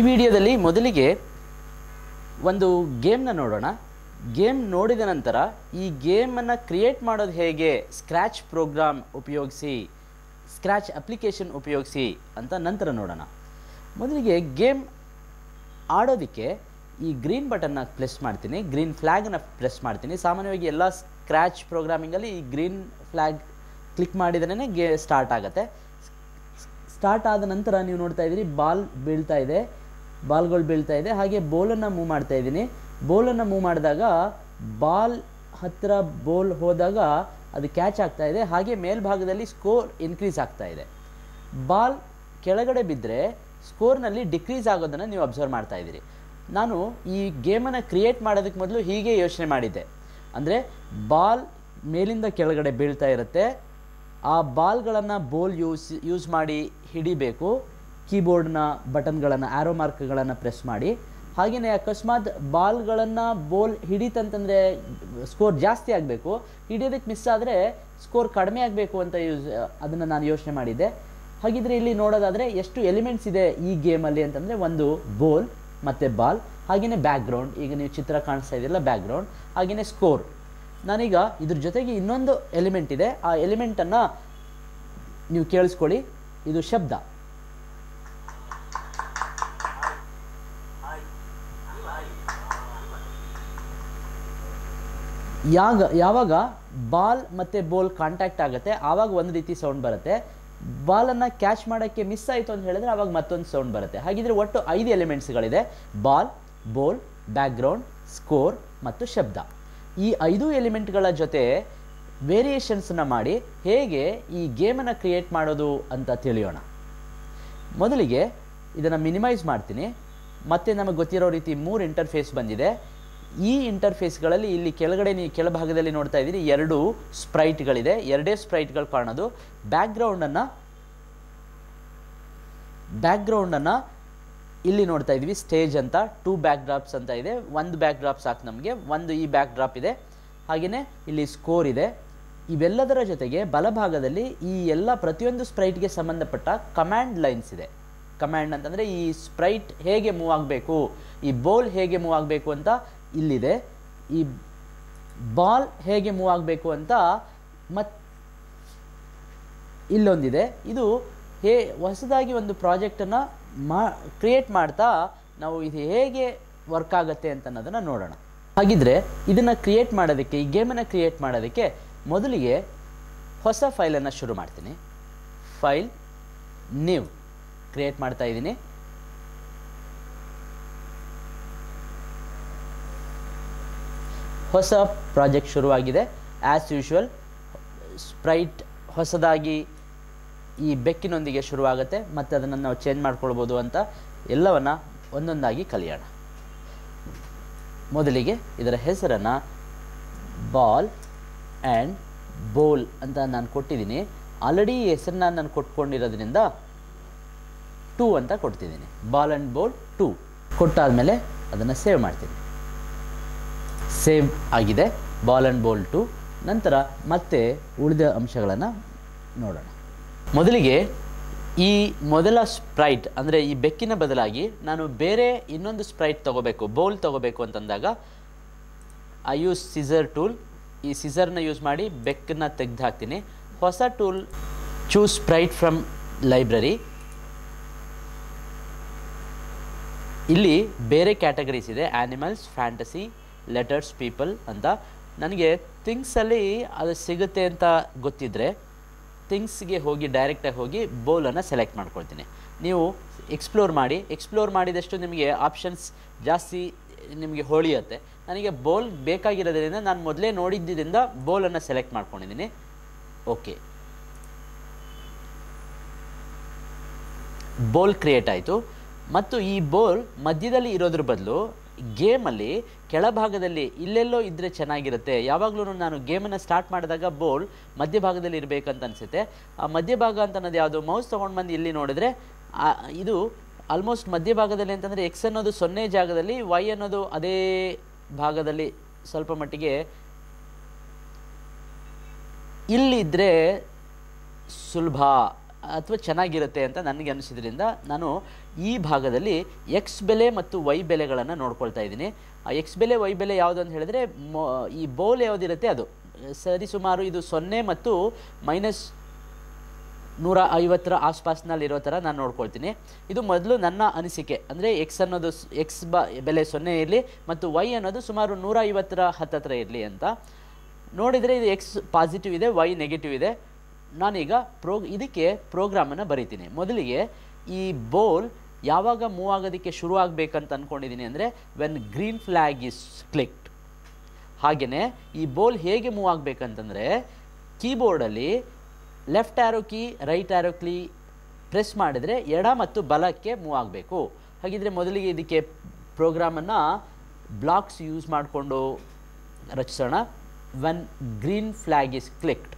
ವಿಡಿಯೋದಲ್ಲಿ ಮೊದಲಿಗೆ ಒಂದು ಗೇಮ್ನ ನೋಡೋಣ ಗೇಮ್ ನೋಡಿದ ನಂತರ ಈ ಗೇಮನ್ನು ಕ್ರಿಯೇಟ್ ಮಾಡೋದು ಹೇಗೆ ಸ್ಕ್ರ್ಯಾಚ್ ಪ್ರೋಗ್ರಾಮ್ ಉಪಯೋಗಿಸಿ ಸ್ಕ್ರ್ಯಾಚ್ ಅಪ್ಲಿಕೇಶನ್ ಉಪಯೋಗಿಸಿ ಅಂತ ನಂತರ ನೋಡೋಣ ಮೊದಲಿಗೆ ಗೇಮ್ ಆಡೋದಕ್ಕೆ ಈ ಗ್ರೀನ್ ಬಟನ್ನ ಪ್ರೆಸ್ ಮಾಡ್ತೀನಿ ಗ್ರೀನ್ ಫ್ಲ್ಯಾಗನ್ನು ಪ್ರೆಸ್ ಮಾಡ್ತೀನಿ ಸಾಮಾನ್ಯವಾಗಿ ಎಲ್ಲ ಸ್ಕ್ರ್ಯಾಚ್ ಪ್ರೋಗ್ರಾಮಿಂಗಲ್ಲಿ ಈ ಗ್ರೀನ್ ಫ್ಲ್ಯಾಗ್ ಕ್ಲಿಕ್ ಮಾಡಿದ್ರೇ ಗೆ ಸ್ಟಾರ್ಟ್ ಆಗುತ್ತೆ ಸ್ಟಾರ್ಟ್ ಆದ ನಂತರ ನೀವು ನೋಡ್ತಾ ಇದ್ದೀರಿ ಬಾಲ್ ಬೀಳ್ತಾ ಇದೆ ಬಾಲ್ಗಳು ಬೀಳ್ತಾ ಇದೆ ಹಾಗೆ ಬೋಲನ್ನು ಮೂವ್ ಮಾಡ್ತಾ ಇದ್ದೀನಿ ಬೋಲನ್ನು ಮೂವ್ ಮಾಡಿದಾಗ ಬಾಲ್ ಹತ್ತಿರ ಬೋಲ್ ಹೋದಾಗ ಅದು ಕ್ಯಾಚ್ ಆಗ್ತಾ ಇದೆ ಹಾಗೆ ಮೇಲ್ಭಾಗದಲ್ಲಿ ಸ್ಕೋರ್ ಇನ್ಕ್ರೀಸ್ ಆಗ್ತಾ ಇದೆ ಬಾಲ್ ಕೆಳಗಡೆ ಬಿದ್ದರೆ ಸ್ಕೋರ್ನಲ್ಲಿ ಡಿಕ್ರೀಸ್ ಆಗೋದನ್ನು ನೀವು ಅಬ್ಸರ್ವ್ ಮಾಡ್ತಾ ಇದ್ದೀರಿ ನಾನು ಈ ಗೇಮನ್ನು ಕ್ರಿಯೇಟ್ ಮಾಡೋದಕ್ಕೆ ಮೊದಲು ಹೀಗೆ ಯೋಚನೆ ಮಾಡಿದ್ದೆ ಅಂದರೆ ಬಾಲ್ ಮೇಲಿಂದ ಕೆಳಗಡೆ ಬೀಳ್ತಾ ಇರುತ್ತೆ ಆ ಬಾಲ್ಗಳನ್ನು ಬೋಲ್ ಯೂಸ್ ಯೂಸ್ ಮಾಡಿ ಹಿಡಿಬೇಕು ಕೀಬೋರ್ಡ್ನ ಬಟನ್ಗಳನ್ನು ಆ್ಯರೋ ಮಾರ್ಕ್ಗಳನ್ನು ಪ್ರೆಸ್ ಮಾಡಿ ಹಾಗೆಯೇ ಅಕಸ್ಮಾತ್ ಬಾಲ್ಗಳನ್ನು ಬೋಲ್ ಹಿಡಿತಂತಂದರೆ ಸ್ಕೋರ್ ಜಾಸ್ತಿ ಆಗಬೇಕು ಹಿಡಿಯೋದಕ್ಕೆ ಮಿಸ್ ಆದರೆ ಸ್ಕೋರ್ ಕಡಿಮೆ ಆಗಬೇಕು ಅಂತ ಯೂಸ್ ಅದನ್ನು ನಾನು ಯೋಚನೆ ಮಾಡಿದ್ದೆ ಹಾಗಿದ್ರೆ ಇಲ್ಲಿ ನೋಡೋದಾದರೆ ಎಷ್ಟು ಎಲಿಮೆಂಟ್ಸ್ ಇದೆ ಈ ಗೇಮಲ್ಲಿ ಅಂತಂದರೆ ಒಂದು ಬೋಲ್ ಮತ್ತು ಬಾಲ್ ಹಾಗೆಯೇ ಬ್ಯಾಕ್ಗ್ರೌಂಡ್ ಈಗ ನೀವು ಚಿತ್ರ ಕಾಣಿಸ್ತಾ ಇದೆಯಲ್ಲ ಬ್ಯಾಕ್ಗ್ರೌಂಡ್ ಹಾಗೆಯೇ ಸ್ಕೋರ್ ನಾನೀಗ ಇದ್ರ ಜೊತೆಗೆ ಇನ್ನೊಂದು ಎಲಿಮೆಂಟ್ ಇದೆ ಆ ಎಲಿಮೆಂಟನ್ನು ನೀವು ಕೇಳಿಸ್ಕೊಳ್ಳಿ ಇದು ಶಬ್ದ ಯಾಗ ಯಾವಾಗ ಬಾಲ್ ಮತ್ತು ಬೋಲ್ ಕಾಂಟ್ಯಾಕ್ಟ್ ಆಗುತ್ತೆ ಆವಾಗ ಒಂದು ರೀತಿ ಸೌಂಡ್ ಬರುತ್ತೆ ಬಾಲನ್ನು ಕ್ಯಾಚ್ ಮಾಡೋಕ್ಕೆ ಮಿಸ್ ಆಯಿತು ಅಂತ ಹೇಳಿದ್ರೆ ಆವಾಗ ಮತ್ತೊಂದು ಸೌಂಡ್ ಬರುತ್ತೆ ಹಾಗಿದ್ರೆ ಒಟ್ಟು ಐದು ಎಲಿಮೆಂಟ್ಸ್ಗಳಿದೆ ಬಾಲ್ ಬೋಲ್ ಬ್ಯಾಕ್ಗ್ರೌಂಡ್ ಸ್ಕೋರ್ ಮತ್ತು ಶಬ್ದ ಈ ಐದು ಎಲಿಮೆಂಟ್ಗಳ ಜೊತೆ ವೇರಿಯೇಷನ್ಸನ್ನ ಮಾಡಿ ಹೇಗೆ ಈ ಗೇಮನ್ನು ಕ್ರಿಯೇಟ್ ಮಾಡೋದು ಅಂತ ತಿಳಿಯೋಣ ಮೊದಲಿಗೆ ಇದನ್ನು ಮಿನಿಮೈಸ್ ಮಾಡ್ತೀನಿ ಮತ್ತೆ ನಮಗೆ ಗೊತ್ತಿರೋ ರೀತಿ ಮೂರು ಇಂಟರ್ಫೇಸ್ ಬಂದಿದೆ ಈ ಇಂಟರ್ಫೇಸ್ಗಳಲ್ಲಿ ಇಲ್ಲಿ ಕೆಳಗಡೆ ನೀವು ಕೆಳಭಾಗದಲ್ಲಿ ನೋಡ್ತಾ ಇದ್ದೀರಿ ಎರಡು ಸ್ಪ್ರೈಟ್ಗಳಿದೆ ಎರಡೇ ಸ್ಪ್ರೈಟ್ಗಳು ಕಾಣೋದು ಬ್ಯಾಕ್ಗ್ರೌಂಡನ್ನು ಬ್ಯಾಕ್ಗ್ರೌಂಡನ್ನು ಇಲ್ಲಿ ನೋಡ್ತಾ ಇದ್ವಿ ಸ್ಟೇಜ್ ಅಂತ ಟೂ ಬ್ಯಾಕ್ ಡ್ರಾಪ್ಸ್ ಅಂತ ಇದೆ ಒಂದು ಬ್ಯಾಕ್ ಡ್ರಾಪ್ ಸಾಕು ನಮಗೆ ಒಂದು ಈ ಬ್ಯಾಕ್ ಡ್ರಾಪ್ ಇದೆ ಹಾಗೆಯೇ ಇಲ್ಲಿ ಸ್ಕೋರ್ ಇದೆ ಇವೆಲ್ಲದರ ಜೊತೆಗೆ ಬಲಭಾಗದಲ್ಲಿ ಈ ಎಲ್ಲ ಪ್ರತಿಯೊಂದು ಸ್ಪ್ರೈಟ್ಗೆ ಸಂಬಂಧಪಟ್ಟ ಕಮ್ಯಾಂಡ್ ಲೈನ್ಸ್ ಇದೆ ಕಮ್ಯಾಂಡ್ ಅಂತಂದರೆ ಈ ಸ್ಪ್ರೈಟ್ ಹೇಗೆ ಮೂವ್ ಆಗಬೇಕು ಈ ಬೋಲ್ ಹೇಗೆ ಮೂವ್ ಆಗಬೇಕು ಅಂತ ಇಲ್ಲಿದೆ ಈ ಬಾಲ್ ಹೇಗೆ ಮೂವ್ ಆಗಬೇಕು ಅಂತ ಮತ್ ಇಲ್ಲೊಂದಿದೆ ಇದು ಹೇ ಹೊಸದಾಗಿ ಒಂದು ಪ್ರಾಜೆಕ್ಟನ್ನು ಮಾ ಕ್ರಿಯೇಟ್ ಮಾಡ್ತಾ ನಾವು ಇದು ಹೇಗೆ ವರ್ಕ್ ಆಗುತ್ತೆ ಅಂತ ಅನ್ನೋದನ್ನು ನೋಡೋಣ ಹಾಗಿದ್ರೆ ಇದನ್ನು ಕ್ರಿಯೇಟ್ ಮಾಡೋದಕ್ಕೆ ಈ ಗೇಮನ್ನು ಕ್ರಿಯೇಟ್ ಮಾಡೋದಕ್ಕೆ ಮೊದಲಿಗೆ ಹೊಸ ಫೈಲನ್ನು ಶುರು ಮಾಡ್ತೀನಿ ಫೈಲ್ ನ್ಯೂ ಕ್ರಿಯೇಟ್ ಮಾಡ್ತಾ ಇದ್ದೀನಿ ಹೊಸ ಪ್ರಾಜೆಕ್ಟ್ ಶುರುವಾಗಿದೆ ಆ್ಯಸ್ ಯೂಶುವಲ್ ಸ್ಪ್ರೈಟ್ ಹೊಸದಾಗಿ ಈ ಬೆಕ್ಕಿನೊಂದಿಗೆ ಶುರುವಾಗುತ್ತೆ ಮತ್ತು ಅದನ್ನು ನಾವು ಚೇಂಜ್ ಮಾಡ್ಕೊಳ್ಬೋದು ಅಂತ ಎಲ್ಲವನ್ನು ಒಂದೊಂದಾಗಿ ಕಲಿಯೋಣ ಮೊದಲಿಗೆ ಇದರ ಹೆಸರನ್ನು ಬಾಲ್ ಆ್ಯಂಡ್ ಬೋಲ್ ಅಂತ ನಾನು ಕೊಟ್ಟಿದ್ದೀನಿ ಆಲ್ರೆಡಿ ಈ ಹೆಸರನ್ನ ನಾನು ಕೊಟ್ಕೊಂಡಿರೋದ್ರಿಂದ ಟೂ ಅಂತ ಕೊಡ್ತಿದ್ದೀನಿ ಬಾಲ್ ಆ್ಯಂಡ್ ಬೋಲ್ ಟೂ ಕೊಟ್ಟಾದಮೇಲೆ ಅದನ್ನು ಸೇವ್ ಮಾಡ್ತೀನಿ ಸೇವ್ ಆಗಿದೆ ಬಾಲ್ ಆ್ಯಂಡ್ ಬೋಲ್ ಟು ನಂತರ ಮತ್ತೆ ಉಳಿದ ಅಂಶಗಳನ್ನು ನೋಡೋಣ ಮೊದಲಿಗೆ ಈ ಮೊದಲ ಸ್ಪ್ರೈಟ್ ಅಂದರೆ ಈ ಬೆಕ್ಕಿನ ಬದಲಾಗಿ ನಾನು ಬೇರೆ ಇನ್ನೊಂದು ಸ್ಪ್ರೈಟ್ ತೊಗೋಬೇಕು ಬೌಲ್ ತೊಗೋಬೇಕು ಅಂತಂದಾಗ ಐ ಯೂಸ್ ಸಿಸರ್ ಟೂಲ್ ಈ ಸಿಸರ್ನ ಯೂಸ್ ಮಾಡಿ ಬೆಕ್ಕನ್ನು ತೆಗೆದು ಹಾಕ್ತೀನಿ ಹೊಸ tool choose sprite from library ಇಲ್ಲಿ ಬೇರೆ ಕ್ಯಾಟಗರೀಸ್ ಇದೆ ಆ್ಯನಿಮಲ್ಸ್ ಫ್ಯಾಂಟಸಿ ಲೆಟರ್ಸ್ ಪೀಪಲ್ ಅಂತ ನನಗೆ ಥಿಂಗ್ಸಲ್ಲಿ ಅದು ಸಿಗುತ್ತೆ ಅಂತ ಗೊತ್ತಿದ್ದರೆ ಥಿಂಗ್ಸ್ಗೆ ಹೋಗಿ ಡೈರೆಕ್ಟಾಗಿ ಹೋಗಿ ಬೌಲನ್ನು ಸೆಲೆಕ್ಟ್ ಮಾಡ್ಕೊಳ್ತೀನಿ ನೀವು ಎಕ್ಸ್ಪ್ಲೋರ್ ಮಾಡಿ ಎಕ್ಸ್ಪ್ಲೋರ್ ಮಾಡಿದಷ್ಟು ನಿಮಗೆ ಆಪ್ಷನ್ಸ್ ಜಾಸ್ತಿ ನಿಮಗೆ ಹೊಳಿಯುತ್ತೆ ನನಗೆ ಬೋಲ್ ಬೇಕಾಗಿರೋದ್ರಿಂದ ನಾನು ಮೊದಲೇ ನೋಡಿದ್ದರಿಂದ ಬೋಲನ್ನು ಸೆಲೆಕ್ಟ್ ಮಾಡ್ಕೊಂಡಿದ್ದೀನಿ ಓಕೆ ಬೋಲ್ ಕ್ರಿಯೇಟ್ ಆಯಿತು ಮತ್ತು ಈ ಬೋಲ್ ಮಧ್ಯದಲ್ಲಿ ಇರೋದ್ರ ಬದಲು ಗೇಮಲ್ಲಿ ಕೆಳಭಾಗದಲ್ಲಿ ಇಲ್ಲೆಲ್ಲೋ ಇದ್ದರೆ ಚೆನ್ನಾಗಿರುತ್ತೆ ಯಾವಾಗಲೂ ನಾನು ಗೇಮನ್ನು ಸ್ಟಾರ್ಟ್ ಮಾಡಿದಾಗ ಬೋಲ್ ಮಧ್ಯಭಾಗದಲ್ಲಿ ಇರಬೇಕಂತ ಅನಿಸುತ್ತೆ ಆ ಮಧ್ಯಭಾಗ ಅಂತ ಅನ್ನೋದು ಯಾವುದು ಮೌಸ್ ತೊಗೊಂಡು ಬಂದು ಇಲ್ಲಿ ನೋಡಿದ್ರೆ ಆ, ಇದು ಆಲ್ಮೋಸ್ಟ್ ಮಧ್ಯಭಾಗದಲ್ಲಿ ಅಂತಂದರೆ ಎಕ್ಸ್ ಅನ್ನೋದು ಸೊನ್ನೆ ಜಾಗದಲ್ಲಿ ವೈ ಅನ್ನೋದು ಅದೇ ಭಾಗದಲ್ಲಿ ಸ್ವಲ್ಪ ಮಟ್ಟಿಗೆ ಇಲ್ಲಿದ್ದರೆ ಸುಲಭ ಅಥವಾ ಚೆನ್ನಾಗಿರುತ್ತೆ ಅಂತ ನನಗೆ ಅನಿಸಿದ್ರಿಂದ ನಾನು ಈ ಭಾಗದಲ್ಲಿ ಎಕ್ಸ್ ಬೆಲೆ ಮತ್ತು ವೈ ಬೆಲೆಗಳನ್ನು ನೋಡ್ಕೊಳ್ತಾ ಇದ್ದೀನಿ ಆ ಎಕ್ಸ್ ಬೆಲೆ ವೈ ಬೆಲೆ ಯಾವುದು ಅಂತ ಹೇಳಿದ್ರೆ ಮೊ- ಈ ಬೋಲ್ ಯಾವುದಿರುತ್ತೆ ಅದು ಸರಿ ಸುಮಾರು ಇದು ಸೊನ್ನೆ ಮತ್ತು ಮೈನಸ್ ನೂರ ಐವತ್ತರ ಆಸ್ಪಾಸ್ನಲ್ಲಿರೋ ಥರ ನಾನು ನೋಡ್ಕೊಳ್ತೀನಿ ಇದು ಮೊದಲು ನನ್ನ ಅನಿಸಿಕೆ ಅಂದರೆ ಎಕ್ಸ್ ಅನ್ನೋದು ಎಕ್ಸ್ ಬ ಬೆಲೆ ಸೊನ್ನೆ ಇರಲಿ ಮತ್ತು ವೈ ಅನ್ನೋದು ಸುಮಾರು ನೂರ ಐವತ್ತರ ಹತ್ತತ್ರ ಇರಲಿ ಅಂತ ನೋಡಿದರೆ ಇದು ಎಕ್ಸ್ ಪಾಸಿಟಿವ್ ಇದೆ ವೈ ನೆಗೆಟಿವ್ ಇದೆ ನಾನೀಗ ಪ್ರೋ ಇದಕ್ಕೆ ಪ್ರೋಗ್ರಾಮನ್ನು ಬರಿತೀನಿ ಮೊದಲಿಗೆ ಈ ಬೋಲ್ ಯಾವಾಗ ಮೂವ್ ಆಗೋದಕ್ಕೆ ಶುರು ಆಗಬೇಕಂತ ಅಂದ್ಕೊಂಡಿದ್ದೀನಿ ಅಂದರೆ when green flag is clicked ಹಾಗೆಯೇ ಈ ಬೋಲ್ ಹೇಗೆ ಮೂವ್ ಆಗಬೇಕಂತಂದರೆ ಕೀಬೋರ್ಡಲ್ಲಿ left arrow key right arrow key press ಮಾಡಿದರೆ ಎಡ ಮತ್ತು ಬಲಕ್ಕೆ ಮೂವ್ ಆಗಬೇಕು ಹಾಗಿದ್ರೆ ಮೊದಲಿಗೆ ಇದಕ್ಕೆ ಪ್ರೋಗ್ರಾಮನ್ನು ಬ್ಲಾಕ್ಸ್ ಯೂಸ್ ಮಾಡಿಕೊಂಡು ರಚಿಸೋಣ when green flag is clicked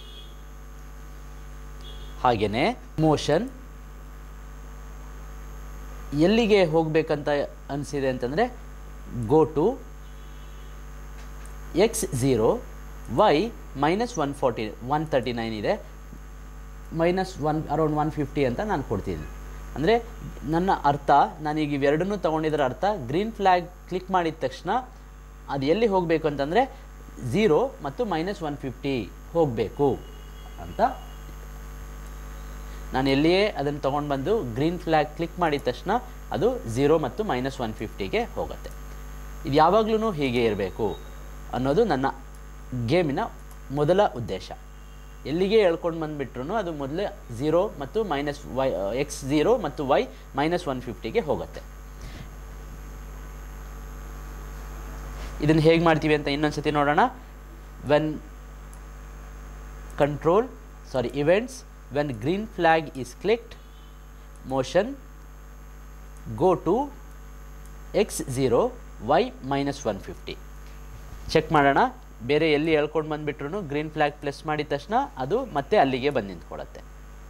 ಹಾಗೆಯೇ ಮೋಷನ್ ಎಲ್ಲಿಗೆ ಹೋಗಬೇಕಂತ ಅನಿಸಿದೆ ಅಂತಂದರೆ go to X zero Y minus one forty one thirty nine ಇದೆ minus one around one fifty ಅಂತ ನಾನು ಕೊಡ್ತೀನಿ ಅಂದರೆ ನನ್ನ ಅರ್ಥ ನಾನೀಗ ಇವೆರಡನ್ನೂ ತೊಗೊಂಡಿದ್ದರ ಅರ್ಥ ಗ್ರೀನ್ ಫ್ಲ್ಯಾಗ್ ಕ್ಲಿಕ್ ಮಾಡಿದ ತಕ್ಷಣ ಅದು ಎಲ್ಲಿ ಹೋಗಬೇಕು ಅಂತಂದರೆ ಝೀರೋ ಮತ್ತು ಮೈನಸ್ ಒನ್ ಫಿಫ್ಟಿ ಹೋಗಬೇಕು ಅಂತ ನಾನು ಎಲ್ಲಿಯೇ ಅದನ್ನು ತೊಗೊಂಡು ಬಂದು ಗ್ರೀನ್ ಫ್ಲ್ಯಾಗ್ ಕ್ಲಿಕ್ ಮಾಡಿದ ತಕ್ಷಣ ಅದು ಝೀರೋ ಮತ್ತು ಮೈನಸ್ ಒನ್ ಫಿಫ್ಟಿಗೆ ಹೋಗುತ್ತೆ ಇದು ಯಾವಾಗಲೂ ಹೀಗೆ ಇರಬೇಕು ಅನ್ನೋದು ನನ್ನ ಗೇಮಿನ ಮೊದಲ ಉದ್ದೇಶ ಎಲ್ಲಿಗೆ ಹೇಳ್ಕೊಂಡು ಬಂದುಬಿಟ್ರು ಅದು ಮೊದಲೇ ಝೀರೋ ಮತ್ತು ಮೈನಸ್ ವೈ ಎಕ್ಸ್ ಝೀರೋ ಮತ್ತು ವೈ ಮೈನಸ್ ಒನ್ ಫಿಫ್ಟಿಗೆ ಹೋಗುತ್ತೆ ಇದನ್ನು ಹೇಗೆ ಮಾಡ್ತೀವಿ ಅಂತ ಇನ್ನೊಂದು ಸತಿ ನೋಡೋಣ when control sorry events when green flag is clicked motion go to X zero Y minus one fifty check ಮಾಡೋಣ ಬೇರೆ ಎಲ್ಲಿ ಹೇಳ್ಕೊಂಡು ಬಂದುಬಿಟ್ರು ಗ್ರೀನ್ ಫ್ಲ್ಯಾಗ್ ಪ್ರೆಸ್ ಮಾಡಿದ ತಕ್ಷಣ ಅದು ಮತ್ತೆ ಅಲ್ಲಿಗೆ ಬಂದು ನಿಂತ್ಕೊಳ್ಳುತ್ತೆ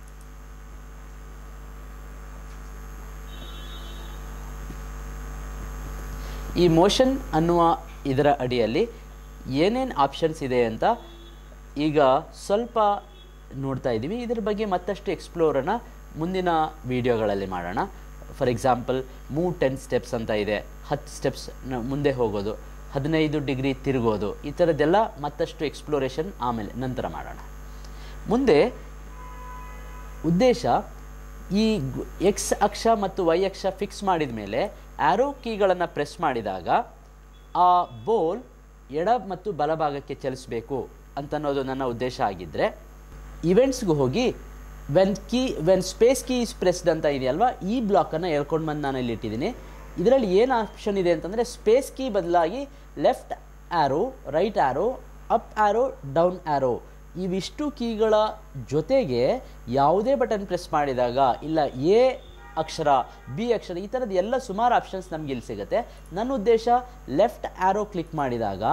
ಈ ಮೋಷನ್ ಅನ್ನುವ ಇದರ ಅಡಿಯಲ್ಲಿ ಏನೇನು ಆಪ್ಷನ್ಸ್ ಇದೆ ಅಂತ ಈಗ ಸ್ವಲ್ಪ ನೋಡ್ತಾ ಇದ್ದೀವಿ ಇದರ ಬಗ್ಗೆ ಮತ್ತಷ್ಟು ಎಕ್ಸ್ಪ್ಲೋರನ್ನು ಮುಂದಿನ ವಿಡಿಯೋಗಳಲ್ಲಿ ಮಾಡೋಣ for example move ten steps ಅಂತ ಇದೆ ಹತ್ತು ಸ್ಟೆಪ್ಸ್ ಮುಂದೆ ಹೋಗೋದು ಹದಿನೈದು ಡಿಗ್ರಿ ತಿರುಗೋದು ಈ ಥರದ್ದೆಲ್ಲ ಮತ್ತಷ್ಟು ಎಕ್ಸ್ಪ್ಲೋರೇಷನ್ ಆಮೇಲೆ ನಂತರ ಮಾಡೋಣ ಮುಂದೆ ಉದ್ದೇಶ ಈ ಎಕ್ಸ್ ಅಕ್ಷ ಮತ್ತು ವೈ ಅಕ್ಷ ಫಿಕ್ಸ್ ಮಾಡಿದ ಮೇಲೆ ಆ್ಯರೋ ಕೀಗಳನ್ನು ಪ್ರೆಸ್ ಮಾಡಿದಾಗ ಆ ಬೋಲ್ ಎಡ ಮತ್ತು ಬಲಭಾಗಕ್ಕೆ ಚಲಿಸಬೇಕು ಅಂತನ್ನೋದು ನನ್ನ ಉದ್ದೇಶ ಆಗಿದ್ದರೆ ಇವೆಂಟ್ಸ್ಗೆ ಹೋಗಿ when key when space key is pressed ಅಂತ ಇದೆಯಲ್ವಾ ಈ ಬ್ಲಾಕನ್ನು ಹೇಳ್ಕೊಂಡು ಬಂದು ನಾನು ಇಲ್ಲಿ ಇಟ್ಟಿದ್ದೀನಿ ಇದರಲ್ಲಿ ಏನು ಆಪ್ಷನ್ ಇದೆ ಅಂತಂದರೆ ಸ್ಪೇಸ್ ಕೀ ಬದಲಾಗಿ left arrow right arrow up arrow down arrow ಇವಿಷ್ಟು ಕೀಗಳ ಜೊತೆಗೆ ಯಾವುದೇ ಬಟನ್ ಪ್ರೆಸ್ ಮಾಡಿದಾಗ ಇಲ್ಲ ಎ ಅಕ್ಷರ ಬಿ ಅಕ್ಷರ ಈ ಥರದ್ದು ಎಲ್ಲ ಸುಮಾರು ಆಪ್ಷನ್ಸ್ ನಮ್ಗೆ ಇಲ್ಲಿ ಸಿಗುತ್ತೆ ನನ್ನ ಉದ್ದೇಶ ಲೆಫ್ಟ್ ಆ್ಯರೋ ಕ್ಲಿಕ್ ಮಾಡಿದಾಗ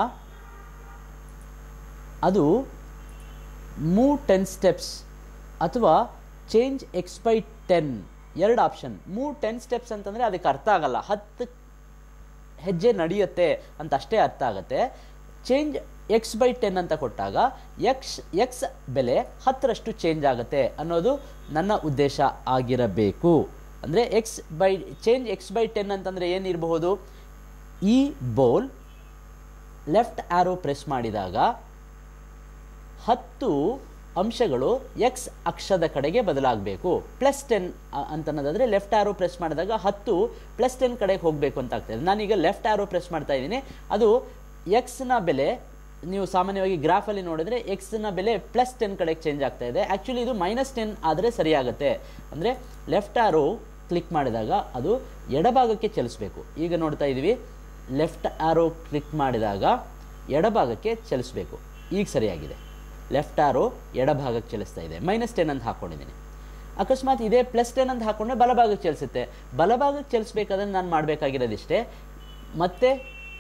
ಅದು ಮೂವ್ ಟೆನ್ ಸ್ಟೆಪ್ಸ್ ಅಥವಾ ಚೇಂಜ್ ಎಕ್ಸ್ ಬೈ ಟೆನ್ ಎರಡು ಆಪ್ಷನ್ ಮೂವ್ ಟೆನ್ ಸ್ಟೆಪ್ಸ್ ಅಂತಂದರೆ ಅದಕ್ಕೆ ಅರ್ಥ ಆಗಲ್ಲ ಹತ್ತು ಹೆಜ್ಜೆ ನಡೆಯುತ್ತೆ ಅಂತ ಅಷ್ಟೇ ಅರ್ಥ ಆಗುತ್ತೆ ಚೇಂಜ್ ಎಕ್ಸ್ ಬೈ ಟೆನ್ ಅಂತ ಕೊಟ್ಟಾಗ ಎಕ್ಸ್ ಎಕ್ಸ್ ಬೆಲೆ ಹತ್ತರಷ್ಟು ಚೇಂಜ್ ಆಗುತ್ತೆ ಅನ್ನೋದು ನನ್ನ ಉದ್ದೇಶ ಆಗಿರಬೇಕು ಅಂದರೆ X by change X by ten ಅಂತಂದರೆ ಏನಿರಬಹುದು ಈ ಬೋಲ್ ಲೆಫ್ಟ್ ಆ್ಯರೋ ಪ್ರೆಸ್ ಮಾಡಿದಾಗ ಹತ್ತು ಅಂಶಗಳು ಎಕ್ಸ್ ಅಕ್ಷದ ಕಡೆಗೆ ಬದಲಾಗಬೇಕು ಪ್ಲಸ್ ಟೆನ್ ಅಂತನ್ನೋದಾದರೆ ಲೆಫ್ಟ್ ಆ್ಯರೋ ಪ್ರೆಸ್ ಮಾಡಿದಾಗ ಹತ್ತು ಪ್ಲಸ್ ಟೆನ್ ಕಡೆಗೆ ಹೋಗಬೇಕು ಅಂತ ಆಗ್ತದೆ ನಾನೀಗ ಲೆಫ್ಟ್ ಆ್ಯರೋ ಪ್ರೆಸ್ ಮಾಡ್ತಾ ಇದ್ದೀನಿ ಅದು ಎಕ್ಸ್ನ ಬೆಲೆ ನೀವು ಸಾಮಾನ್ಯವಾಗಿ ಗ್ರಾಫಲ್ಲಿ ನೋಡಿದ್ರೆ ಎಕ್ಸ್ನ ಬೆಲೆ ಪ್ಲಸ್ ಟೆನ್ ಕಡೆಗೆ ಚೇಂಜ್ ಆಗ್ತಾ ಇದೆ ಆ್ಯಕ್ಚುಲಿ ಇದು ಮೈನಸ್ ಟೆನ್ ಆದರೆ ಸರಿಯಾಗುತ್ತೆ ಅಂದರೆ ಲೆಫ್ಟ್ ಆ್ಯರೋ ಕ್ಲಿಕ್ ಮಾಡಿದಾಗ ಅದು ಎಡಭಾಗಕ್ಕೆ ಚಲಿಸಬೇಕು ಈಗ ನೋಡ್ತಾ ಇದ್ದೀವಿ ಲೆಫ್ಟ್ ಆ್ಯರೋ ಕ್ಲಿಕ್ ಮಾಡಿದಾಗ ಎಡಭಾಗಕ್ಕೆ ಚಲಿಸಬೇಕು ಈಗ ಸರಿಯಾಗಿದೆ ಲೆಫ್ಟ್ ಆರೋ ಎಡಭಾಗಕ್ಕೆ ಚಲಿಸ್ತಾ ಇದೆ ಮೈನಸ್ ಟೆನ್ ಅಂತ ಹಾಕ್ಕೊಂಡಿದ್ದೀನಿ ಅಕಸ್ಮಾತ್ ಇದೇ ಪ್ಲಸ್ ಟೆನ್ ಅಂತ ಹಾಕ್ಕೊಂಡ್ರೆ ಬಲಭಾಗಕ್ಕೆ ಚಲಿಸುತ್ತೆ ಬಲಭಾಗಕ್ಕೆ ಚಲಿಸ್ಬೇಕಾದ್ರೆ ನಾನು ಮಾಡಬೇಕಾಗಿರೋದಿಷ್ಟೇ ಮತ್ತೆ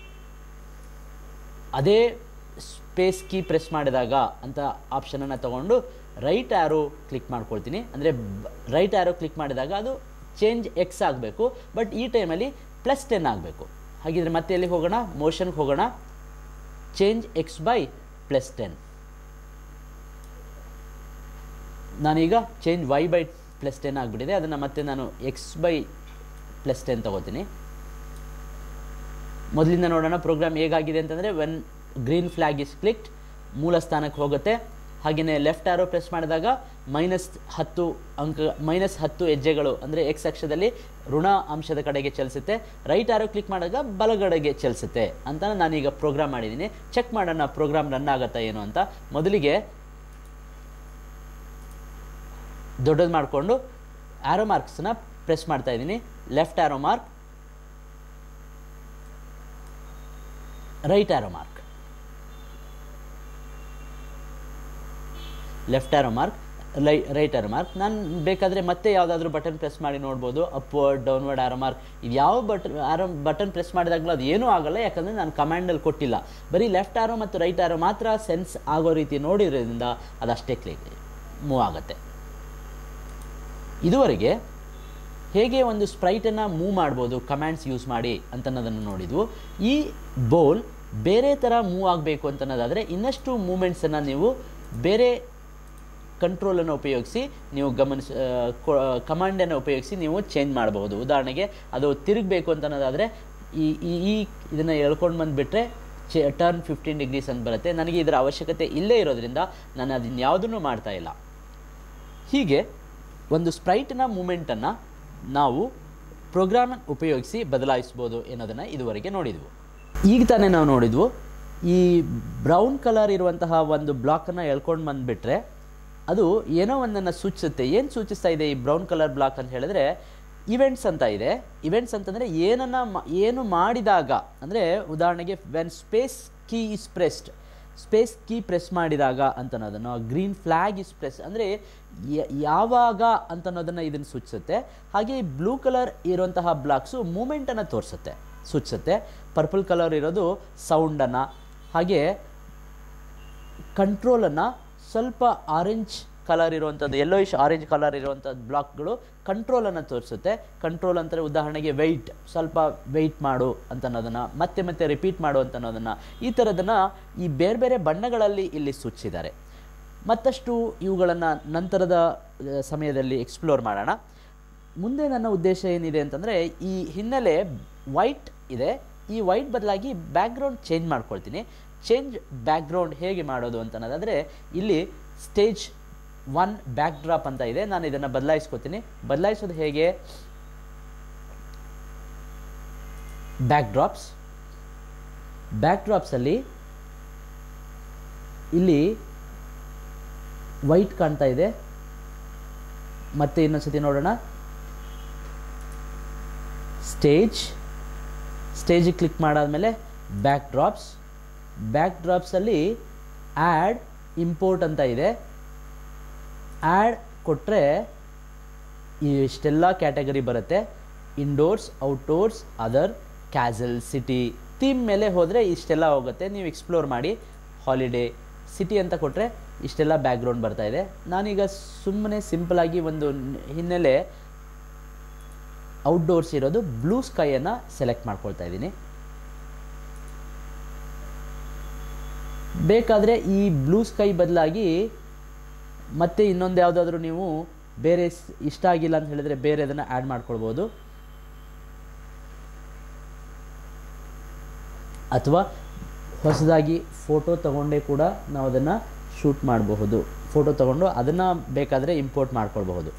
ಅದೇ ಸ್ಪೇಸ್ ಕೀ ಪ್ರೆಸ್ ಮಾಡಿದಾಗ ಅಂತ ಆಪ್ಷನನ್ನು ತೊಗೊಂಡು ರೈಟ್ ಆ್ಯರೋ ಕ್ಲಿಕ್ ಮಾಡ್ಕೊಳ್ತೀನಿ ಅಂದರೆ ರೈಟ್ ಆ್ಯರೋ ಕ್ಲಿಕ್ ಮಾಡಿದಾಗ ಅದು ಚೇಂಜ್ ಎಕ್ಸ್ ಆಗಬೇಕು ಬಟ್ ಈ ಟೈಮಲ್ಲಿ ಪ್ಲಸ್ ಟೆನ್ ಆಗಬೇಕು ಹಾಗಿದ್ರೆ ಮತ್ತೆ ಎಲ್ಲಿ ಹೋಗೋಣ ಮೋಷನ್ಗೆ ಹೋಗೋಣ change X by plus ten ನಾನೀಗ change Y by plus ten ಆಗಿಬಿಟ್ಟಿದೆ ಅದನ್ನು ಮತ್ತೆ ನಾನು ಎಕ್ಸ್ ಬೈ ಪ್ಲಸ್ ಟೆನ್ ತೊಗೋತೀನಿ ಮೊದಲಿಂದ ನೋಡೋಣ ಪ್ರೋಗ್ರಾಮ್ ಹೇಗಾಗಿದೆ ಅಂತಂದರೆ when green flag is clicked ಮೂಲ ಸ್ಥಾನಕ್ಕೆ ಹೋಗುತ್ತೆ ಹಾಗೆಯೇ ಲೆಫ್ಟ್ ಆರೋ ಪ್ರೆಸ್ ಮಾಡಿದಾಗ ಮೈನಸ್ ಹತ್ತು ಅಂಕ ಮೈನಸ್ ಹತ್ತು ಹೆಜ್ಜೆಗಳು ಅಂದರೆ ಎಕ್ಸ್ ಅಕ್ಷದಲ್ಲಿ ಋಣ ಅಂಶದ ಕಡೆಗೆ ಚಲಿಸುತ್ತೆ ರೈಟ್ ಆರೋ ಕ್ಲಿಕ್ ಮಾಡಿದಾಗ ಬಲಗಡೆಗೆ ಚಲಿಸುತ್ತೆ ಅಂತ ನಾನೀಗ ಪ್ರೋಗ್ರಾಮ್ ಮಾಡಿದ್ದೀನಿ ಚೆಕ್ ಮಾಡೋಣ ಪ್ರೋಗ್ರಾಮ್ ರನ್ ಆಗುತ್ತಾ ಏನು ಅಂತ ಮೊದಲಿಗೆ ದೊಡ್ಡದು ಮಾಡಿಕೊಂಡು ಆರೋ ಮಾರ್ಕ್ಸ್ನ ಪ್ರೆಸ್ ಮಾಡ್ತಾ ಇದ್ದೀನಿ left arrow mark right arrow mark left arrow mark ಲೈ ರೈಟ್ ಆರೋ ಮಾರ್ಕ್ ನಾನು ಬೇಕಾದರೆ ಮತ್ತೆ ಯಾವುದಾದ್ರೂ ಬಟನ್ ಪ್ರೆಸ್ ಮಾಡಿ ನೋಡ್ಬೋದು ಅಪ್ವರ್ಡ್ ಡೌನ್ವರ್ಡ್ ಆರೋ ಮಾರ್ಕ್ ಇದು ಯಾವ ಬಟನ್ ಆರೋ ಬಟನ್ ಪ್ರೆಸ್ ಮಾಡಿದಾಗಲೂ ಅದು ಏನೂ ಆಗಲ್ಲ ಯಾಕಂದರೆ ನಾನು ಕಮಾಂಡಲ್ಲಿ ಕೊಟ್ಟಿಲ್ಲ ಬರೀ ಲೆಫ್ಟ್ ಆರೋ ಮತ್ತು ರೈಟ್ ಆರೋ ಮಾತ್ರ ಸೆನ್ಸ್ ಆಗೋ ರೀತಿ ನೋಡಿರೋದ್ರಿಂದ ಅದಷ್ಟೇ ಕ್ಲಿಕ್ ಮೂವ್ ಆಗುತ್ತೆ ಇದುವರೆಗೆ ಹೇಗೆ ಒಂದು ಸ್ಪ್ರೈಟನ್ನು ಮೂವ್ ಮಾಡ್ಬೋದು ಕಮ್ಯಾಂಡ್ಸ್ ಯೂಸ್ ಮಾಡಿ ಅಂತನ್ನೋದನ್ನು ನೋಡಿದ್ವು ಈ ಬೋಲ್ ಬೇರೆ ಥರ ಮೂವ್ ಆಗಬೇಕು ಅಂತನ್ನೋದಾದರೆ ಇನ್ನಷ್ಟು ಮೂಮೆಂಟ್ಸನ್ನು ನೀವು ಬೇರೆ ಕಂಟ್ರೋಲನ್ನು ಉಪಯೋಗಿಸಿ ನೀವು ಗಮನಿಸ ಕಮಾಂಡನ್ನು ಉಪಯೋಗಿಸಿ ನೀವು ಚೇಂಜ್ ಮಾಡಬಹುದು ಉದಾಹರಣೆಗೆ ಅದು ತಿರುಗಬೇಕು ಅಂತ ಅನ್ನೋದಾದರೆ ಈ ಈ ಈ ಇದನ್ನು ಎಳ್ಕೊಂಡು ಬಂದುಬಿಟ್ರೆ ಚೆ ಟರ್ನ್ ಫಿಫ್ಟೀನ್ ಡಿಗ್ರೀಸ್ ಅಂತ ಬರುತ್ತೆ ನನಗೆ ಇದರ ಅವಶ್ಯಕತೆ ಇಲ್ಲೇ ಇರೋದ್ರಿಂದ ನಾನು ಅದನ್ನು ಯಾವುದನ್ನು ಮಾಡ್ತಾ ಇಲ್ಲ ಹೀಗೆ ಒಂದು ಸ್ಪ್ರೈಟ್ನ ಮೂಮೆಂಟನ್ನು ನಾವು ಪ್ರೋಗ್ರಾಮ್ ಉಪಯೋಗಿಸಿ ಬದಲಾಯಿಸ್ಬೋದು ಅನ್ನೋದನ್ನು ಇದುವರೆಗೆ ನೋಡಿದ್ವು ಈಗ ತಾನೇ ನಾವು ನೋಡಿದ್ವು ಈ ಬ್ರೌನ್ ಕಲರ್ ಇರುವಂತಹ ಒಂದು ಬ್ಲಾಕನ್ನು ಎಳ್ಕೊಂಡು ಬಂದುಬಿಟ್ರೆ ಅದು ಏನೋ ಒಂದನ್ನು ಸೂಚಿಸುತ್ತೆ ಏನು ಸೂಚಿಸ್ತಾ ಇದೆ ಈ ಬ್ರೌನ್ ಕಲರ್ ಬ್ಲಾಕ್ ಅಂತ ಹೇಳಿದ್ರೆ ಇವೆಂಟ್ಸ್ ಅಂತ ಇದೆ ಇವೆಂಟ್ಸ್ ಅಂತಂದರೆ ಏನನ್ನು ಮ ಏನು ಮಾಡಿದಾಗ ಅಂದರೆ ಉದಾಹರಣೆಗೆ when space key is pressed space key press ಮಾಡಿದಾಗ ಅಂತ ಅನ್ನೋದನ್ನು ಗ್ರೀನ್ ಫ್ಲ್ಯಾಗ್ ಇಸ್ ಪ್ರೆಸ್ ಅಂದರೆ ಯಾವಾಗ ಅಂತ ಅನ್ನೋದನ್ನು ಇದನ್ನು ಸೂಚಿಸುತ್ತೆ ಹಾಗೆ ಈ ಬ್ಲೂ ಕಲರ್ ಇರುವಂತಹ ಬ್ಲಾಕ್ಸು ಮೂಮೆಂಟನ್ನು ತೋರಿಸುತ್ತೆ ಸೂಚಿಸುತ್ತೆ ಪರ್ಪಲ್ ಕಲರ್ ಇರೋದು ಸೌಂಡನ್ನು ಹಾಗೆ ಕಂಟ್ರೋಲನ್ನು ಸ್ವಲ್ಪ ಆರೆಂಜ್ ಕಲರ್ ಇರುವಂಥದ್ದು ಯೆಲ್ಲೋಯಿಶ್ ಆರೆಂಜ್ ಕಲರ್ ಇರುವಂಥದ್ದು ಬ್ಲಾಕ್ಗಳು ಕಂಟ್ರೋಲನ್ನು ತೋರಿಸುತ್ತೆ ಕಂಟ್ರೋಲ್ ಅಂದರೆ ಉದಾಹರಣೆಗೆ ವೆಯ್ಟ್ ಸ್ವಲ್ಪ ವೆಯ್ಟ್ ಮಾಡು ಅಂತ ಅನ್ನೋದನ್ನು ಮತ್ತೆ ಮತ್ತೆ ರಿಪೀಟ್ ಮಾಡು ಅಂತ ಅನ್ನೋದನ್ನು ಈ ಥರದನ್ನು ಈ ಬೇರೆ ಬೇರೆ ಬಣ್ಣಗಳಲ್ಲಿ ಇಲ್ಲಿ ಸೂಚಿಸಿದ್ದಾರೆ ಮತ್ತಷ್ಟು ಇವುಗಳನ್ನು ನಂತರದ ಆ, ಸಮಯದಲ್ಲಿ ಎಕ್ಸ್ಪ್ಲೋರ್ ಮಾಡೋಣ ಮುಂದೆ ನನ್ನ ಉದ್ದೇಶ ಏನಿದೆ ಅಂತಂದರೆ ಈ ಹಿನ್ನೆಲೆ ವೈಟ್ ಇದೆ ಈ ವೈಟ್ ಬದಲಾಗಿ ಬ್ಯಾಕ್ಗ್ರೌಂಡ್ ಚೇಂಜ್ ಮಾಡ್ಕೊಳ್ತೀನಿ ಚೇಂಜ್ ಬ್ಯಾಕ್ಗ್ರೌಂಡ್ ಹೇಗೆ ಮಾಡೋದು ಅಂತ ಅನ್ನೋದಾದರೆ ಇಲ್ಲಿ ಸ್ಟೇಜ್ ಒನ್ ಬ್ಯಾಕ್ ಡ್ರಾಪ್ ಅಂತ ಇದೆ ನಾನು ಇದನ್ನು ಬದಲಾಯಿಸ್ಕೊತೀನಿ ಬದಲಾಯಿಸೋದು ಹೇಗೆ ಬ್ಯಾಕ್ ಡ್ರಾಪ್ಸ್ ಬ್ಯಾಕ್ ಡ್ರಾಪ್ಸಲ್ಲಿ ಇಲ್ಲಿ ವೈಟ್ ಕಾಣ್ತಾ ಇದೆ ಮತ್ತೆ ಇನ್ನೊಂದ್ಸತಿ ನೋಡೋಣ ಸ್ಟೇಜ್ ಸ್ಟೇಜಿಗೆ ಕ್ಲಿಕ್ ಮಾಡಾದಮೇಲೆ ಬ್ಯಾಕ್ ಡ್ರಾಪ್ಸ್ ಬ್ಯಾಕ್ ಡ್ರಾಪ್ಸಲ್ಲಿ ಆ್ಯಡ್ ಇಂಪೋರ್ಟ್ ಅಂತ ಇದೆ ಆ್ಯಡ್ ಕೊಟ್ಟರೆ ಇಷ್ಟೆಲ್ಲ ಕ್ಯಾಟಗರಿ ಬರುತ್ತೆ indoors outdoors other castle city theme ಮೇಲೆ ಹೋದರೆ ಇಷ್ಟೆಲ್ಲ ಹೋಗುತ್ತೆ ನೀವು ಎಕ್ಸ್ಪ್ಲೋರ್ ಮಾಡಿ ಹಾಲಿಡೇ ಸಿಟಿ ಅಂತ ಕೊಟ್ಟರೆ ಇಷ್ಟೆಲ್ಲ ಬ್ಯಾಕ್ಗ್ರೌಂಡ್ ಬರ್ತಾ ಇದೆ ನಾನೀಗ ಸುಮ್ಮನೆ ಸಿಂಪಲಾಗಿ ಒಂದು ನ್- ಹಿನ್ನೆಲೆ ಔಟ್ಡೋರ್ಸ್ ಇರೋದು ಬ್ಲೂ ಸ್ಕೈಯನ್ನು ಸೆಲೆಕ್ಟ್ ಮಾಡ್ಕೊಳ್ತಾ ಇದ್ದೀನಿ ಬೇಕಾದರೆ ಈ ಬ್ಲೂ ಸ್ಕೈ ಬದಲಾಗಿ ಮತ್ತೆ ಇನ್ನೊಂದು ಯಾವುದಾದ್ರೂ ನೀವು ಬೇರೆ ಸ್- ಇಷ್ಟ ಆಗಿಲ್ಲ ಅಂತ ಹೇಳಿದ್ರೆ ಬೇರೆ ಅದನ್ನು ಆ್ಯಡ್ ಮಾಡ್ಕೊಳ್ಬೋದು ಅಥವಾ ಹೊಸದಾಗಿ ಫೋಟೋ ತಗೊಂಡೇ ಕೂಡ ನಾವು ಅದನ್ನು ಶೂಟ್ ಮಾಡಬಹುದು ಫೋಟೋ ತಗೊಂಡು ಅದನ್ನು ಬೇಕಾದರೆ ಇಂಪೋರ್ಟ್ ಮಾಡ್ಕೊಳ್ಬಹುದು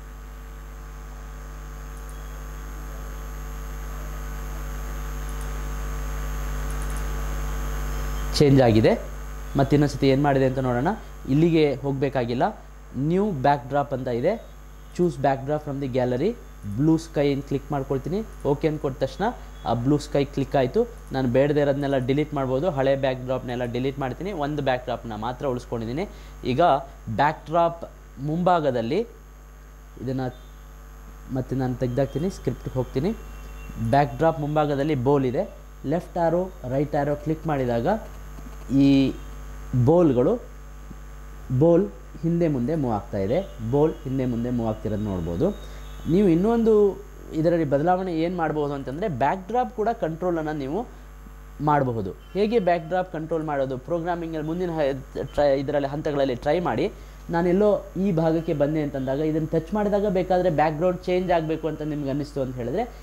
ಚೇಂಜ್ ಆಗಿದೆ ಮತ್ತು ಇನ್ನೊಂದ್ಸತಿ ಏನು ಮಾಡಿದೆ ಅಂತ ನೋಡೋಣ ಇಲ್ಲಿಗೆ ಹೋಗಬೇಕಾಗಿಲ್ಲ ನ್ಯೂ ಬ್ಯಾಕ್ ಡ್ರಾಪ್ ಅಂತ ಇದೆ choose backdrop from the gallery blue sky ಏನು ಕ್ಲಿಕ್ ಮಾಡ್ಕೊಳ್ತೀನಿ ಓಕೆ ಅಂದ್ಕೊಟ್ಟ ತಕ್ಷಣ ಆ ಬ್ಲೂ ಸ್ಕೈ ಕ್ಲಿಕ್ ಆಯಿತು ನಾನು ಬೇಡದೇ ಇರೋದನ್ನೆಲ್ಲ ಡಿಲೀಟ್ ಮಾಡ್ಬೋದು ಹಳೆ ಬ್ಯಾಕ್ ಡ್ರಾಪ್ನೆಲ್ಲ ಡಿಲೀಟ್ ಮಾಡ್ತೀನಿ ಒಂದು ಬ್ಯಾಕ್ ಡ್ರಾಪ್ನ ಮಾತ್ರ ಉಳಿಸ್ಕೊಂಡಿದ್ದೀನಿ ಈಗ ಬ್ಯಾಕ್ ಡ್ರಾಪ್ ಮುಂಭಾಗದಲ್ಲಿ ಇದನ್ನು ಮತ್ತು ನಾನು ತೆಗ್ದಾಕ್ತೀನಿ ಸ್ಕ್ರಿಪ್ಟ್ಗೆ ಹೋಗ್ತೀನಿ ಬ್ಯಾಕ್ ಡ್ರಾಪ್ ಮುಂಭಾಗದಲ್ಲಿ ಬೋಲ್ ಇದೆ left arrow right arrow click ಮಾಡಿದಾಗ ಈ ಬೋಲ್ಗಳು ಬೋಲ್ ಹಿಂದೆ ಮುಂದೆ ಮೂವ್ ಆಗ್ತಾ ಇದೆ ಬೋಲ್ ಹಿಂದೆ ಮುಂದೆ ಮೂವ್ ಆಗ್ತಿರೋದು ನೋಡ್ಬೋದು ನೀವು ಇನ್ನೊಂದು ಇದರಲ್ಲಿ ಬದಲಾವಣೆ ಏನು ಮಾಡ್ಬೋದು ಅಂತಂದರೆ ಬ್ಯಾಕ್ ಡ್ರಾಪ್ ಕೂಡ ಕಂಟ್ರೋಲನ್ನು ನೀವು ಮಾಡಬಹುದು ಹೇಗೆ ಬ್ಯಾಕ್ ಡ್ರಾಪ್ ಕಂಟ್ರೋಲ್ ಮಾಡೋದು ಪ್ರೋಗ್ರಾಮಿಂಗಲ್ಲಿ ಮುಂದಿನ ಟ್ರೈ ಇದರಲ್ಲಿ ಹಂತಗಳಲ್ಲಿ ಟ್ರೈ ಮಾಡಿ ನಾನೆಲ್ಲೋ ಈ ಭಾಗಕ್ಕೆ ಬಂದೆ ಅಂತಂದಾಗ ಇದನ್ನು ಟಚ್ ಮಾಡಿದಾಗ ಬೇಕಾದರೆ ಬ್ಯಾಕ್ಗ್ರೌಂಡ್ ಚೇಂಜ್ ಆಗಬೇಕು ಅಂತ ನಿಮ್ಗೆ ಅನ್ನಿಸ್ತು ಅಂತ ಹೇಳಿದ್ರೆ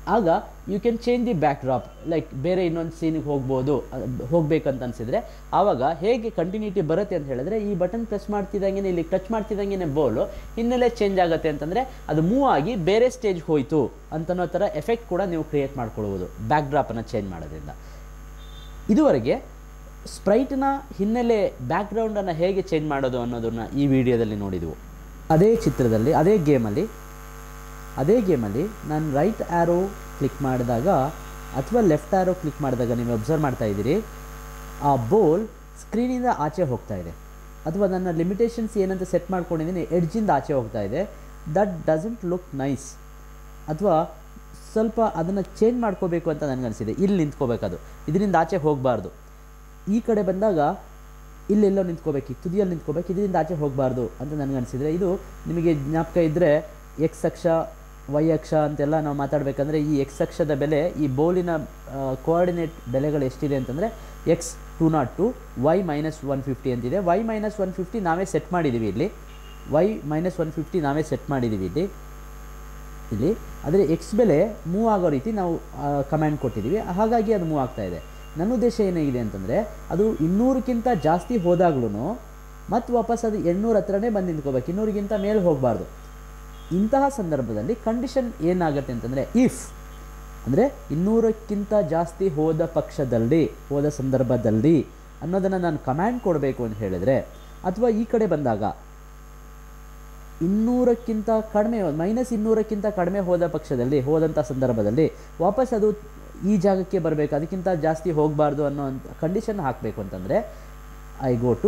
ಆಗ you can change the backdrop like ಬೇರೆ ಇನ್ನೊಂದು ಸೀನಿಗೆ ಹೋಗ್ಬೋದು ಹೋಗ್ಬೇಕಂತ ಅನಿಸಿದ್ರೆ ಆವಾಗ ಹೇಗೆ ಕಂಟಿನ್ಯೂಟಿ ಬರುತ್ತೆ ಅಂತ ಹೇಳಿದ್ರೆ ಈ ಬಟನ್ ಪ್ರೆಸ್ ಮಾಡ್ತಿದ್ದಂಗೆ ಇಲ್ಲಿ ಟಚ್ ಮಾಡ್ತಿದ್ದಂಗೆ ಬೋಲು ಹಿನ್ನೆಲೆ ಚೇಂಜ್ ಆಗುತ್ತೆ ಅಂತಂದರೆ ಅದು ಮೂವ್ ಆಗಿ ಬೇರೆ ಸ್ಟೇಜ್ ಹೋಯಿತು ಅಂತನೋ ಥರ ಎಫೆಕ್ಟ್ ಕೂಡ ನೀವು ಕ್ರಿಯೇಟ್ ಮಾಡ್ಕೊಳ್ಬೋದು ಬ್ಯಾಕ್ ಡ್ರಾಪನ್ನು ಚೇಂಜ್ ಮಾಡೋದ್ರಿಂದ ಇದುವರೆಗೆ ಸ್ಪ್ರೈಟ್ನ ಹಿನ್ನೆಲೆ ಬ್ಯಾಕ್ಗ್ರೌಂಡನ್ನು ಹೇಗೆ ಚೇಂಜ್ ಮಾಡೋದು ಅನ್ನೋದನ್ನು ಈ ವಿಡಿಯೋದಲ್ಲಿ ನೋಡಿದೆವು ಅದೇ ಚಿತ್ರದಲ್ಲಿ ಅದೇ ಗೇಮಲ್ಲಿ ಅದೇ ಗೇಮಲ್ಲಿ ನಾನು ರೈಟ್ ಆ್ಯರೋ ಕ್ಲಿಕ್ ಮಾಡಿದಾಗ ಅಥವಾ ಲೆಫ್ಟ್ ಆ್ಯರೋ ಕ್ಲಿಕ್ ಮಾಡಿದಾಗ ನೀವು ಅಬ್ಸರ್ವ್ ಮಾಡ್ತಾ ಇದ್ದೀರಿ ಆ ಬೋಲ್ ಸ್ಕ್ರೀನಿಂದ ಆಚೆ ಹೋಗ್ತಾ ಇದೆ ಅಥವಾ ನನ್ನ ಲಿಮಿಟೇಷನ್ಸ್ ಏನಂತ ಸೆಟ್ ಮಾಡ್ಕೊಂಡಿದ್ದೀನಿ ಎಡ್ಜಿಂದ ಆಚೆ ಹೋಗ್ತಾ ಇದೆ ದಟ್ ಡಸಂಟ್ ಲುಕ್ ನೈಸ್ ಅಥವಾ ಸ್ವಲ್ಪ ಅದನ್ನು ಚೇಂಜ್ ಮಾಡ್ಕೋಬೇಕು ಅಂತ ನನಗನ್ಸಿದೆ ಇಲ್ಲಿ ನಿಂತ್ಕೋಬೇಕದು ಇದರಿಂದ ಆಚೆ ಹೋಗಬಾರ್ದು ಈ ಕಡೆ ಬಂದಾಗ ಇಲ್ಲೆಲ್ಲೋ ನಿಂತ್ಕೋಬೇಕು ಈ ತುದಿಯಲ್ಲಿ ನಿಂತ್ಕೋಬೇಕು ಇದರಿಂದ ಆಚೆ ಹೋಗಬಾರ್ದು ಅಂತ ನನಗನ್ಸಿದ್ರೆ ಇದು ನಿಮಗೆ ಜ್ಞಾಪಕ ಇದ್ದರೆ ಎಕ್ಸ್ ಅಕ್ಷ ವೈ ಅಕ್ಷ ಅಂತೆಲ್ಲ ನಾವು ಮಾತಾಡಬೇಕಂದ್ರೆ ಈ ಎಕ್ಸ್ ಅಕ್ಷದ ಬೆಲೆ ಈ ಬೋಲಿನ ಕೋಆರ್ಡಿನೇಟ್ ಬೆಲೆಗಳು ಎಷ್ಟಿದೆ ಅಂತಂದರೆ X to naught to Y minus one fifty ಅಂತಿದೆ ವೈ ಮೈನಸ್ ಒನ್ ಫಿಫ್ಟಿ ನಾವೇ ಸೆಟ್ ಮಾಡಿದ್ದೀವಿ ಇಲ್ಲಿ ವೈ ಮೈನಸ್ ಒನ್ ಫಿಫ್ಟಿ ನಾವೇ ಸೆಟ್ ಮಾಡಿದ್ದೀವಿ ಇಲ್ಲಿ ಇಲ್ಲಿ ಆದರೆ ಎಕ್ಸ್ ಬೆಲೆ ಮೂವ್ ಆಗೋ ರೀತಿ ನಾವು ಕಮ್ಯಾಂಡ್ ಕೊಟ್ಟಿದ್ದೀವಿ ಹಾಗಾಗಿ ಅದು ಮೂವ್ ಆಗ್ತಾ ಇದೆ ನನ್ನ ಉದ್ದೇಶ ಏನಾಗಿದೆ ಅಂತಂದರೆ ಅದು ಇನ್ನೂರಕ್ಕಿಂತ ಜಾಸ್ತಿ ಹೋದಾಗ್ಲೂ ಮತ್ತು ವಾಪಸ್ ಅದು ಎಣ್ಣೂರ ಹತ್ರನೇ ಬಂದು ನಿಂತ್ಕೋಬೇಕು ಇನ್ನೂರಿಗಿಂತ ಮೇಲೆ ಹೋಗಬಾರ್ದು ಇಂತಹ ಸಂದರ್ಭದಲ್ಲಿ ಕಂಡೀಷನ್ ಏನಾಗುತ್ತೆ ಅಂತಂದರೆ ಇಫ್ ಅಂದರೆ ಇನ್ನೂರಕ್ಕಿಂತ ಜಾಸ್ತಿ ಹೋದ ಪಕ್ಷದಲ್ಲಿ ಹೋದ ಸಂದರ್ಭದಲ್ಲಿ ಅನ್ನೋದನ್ನು ನಾನು ಕಮ್ಯಾಂಡ್ ಕೊಡಬೇಕು ಅಂತ ಹೇಳಿದರೆ ಅಥವಾ ಈ ಕಡೆ ಬಂದಾಗ ಇನ್ನೂರಕ್ಕಿಂತ ಕಡಿಮೆ ಮೈನಸ್ ಇನ್ನೂರಕ್ಕಿಂತ ಕಡಿಮೆ ಹೋದ ಪಕ್ಷದಲ್ಲಿ ಹೋದಂಥ ಸಂದರ್ಭದಲ್ಲಿ ವಾಪಸ್ ಅದು ಈ ಜಾಗಕ್ಕೆ ಬರಬೇಕು ಅದಕ್ಕಿಂತ ಜಾಸ್ತಿ ಹೋಗಬಾರ್ದು ಅನ್ನೋ ಅಂತ ಕಂಡೀಷನ್ ಹಾಕಬೇಕು ಅಂತಂದರೆ ಐ ಗೋ ಟು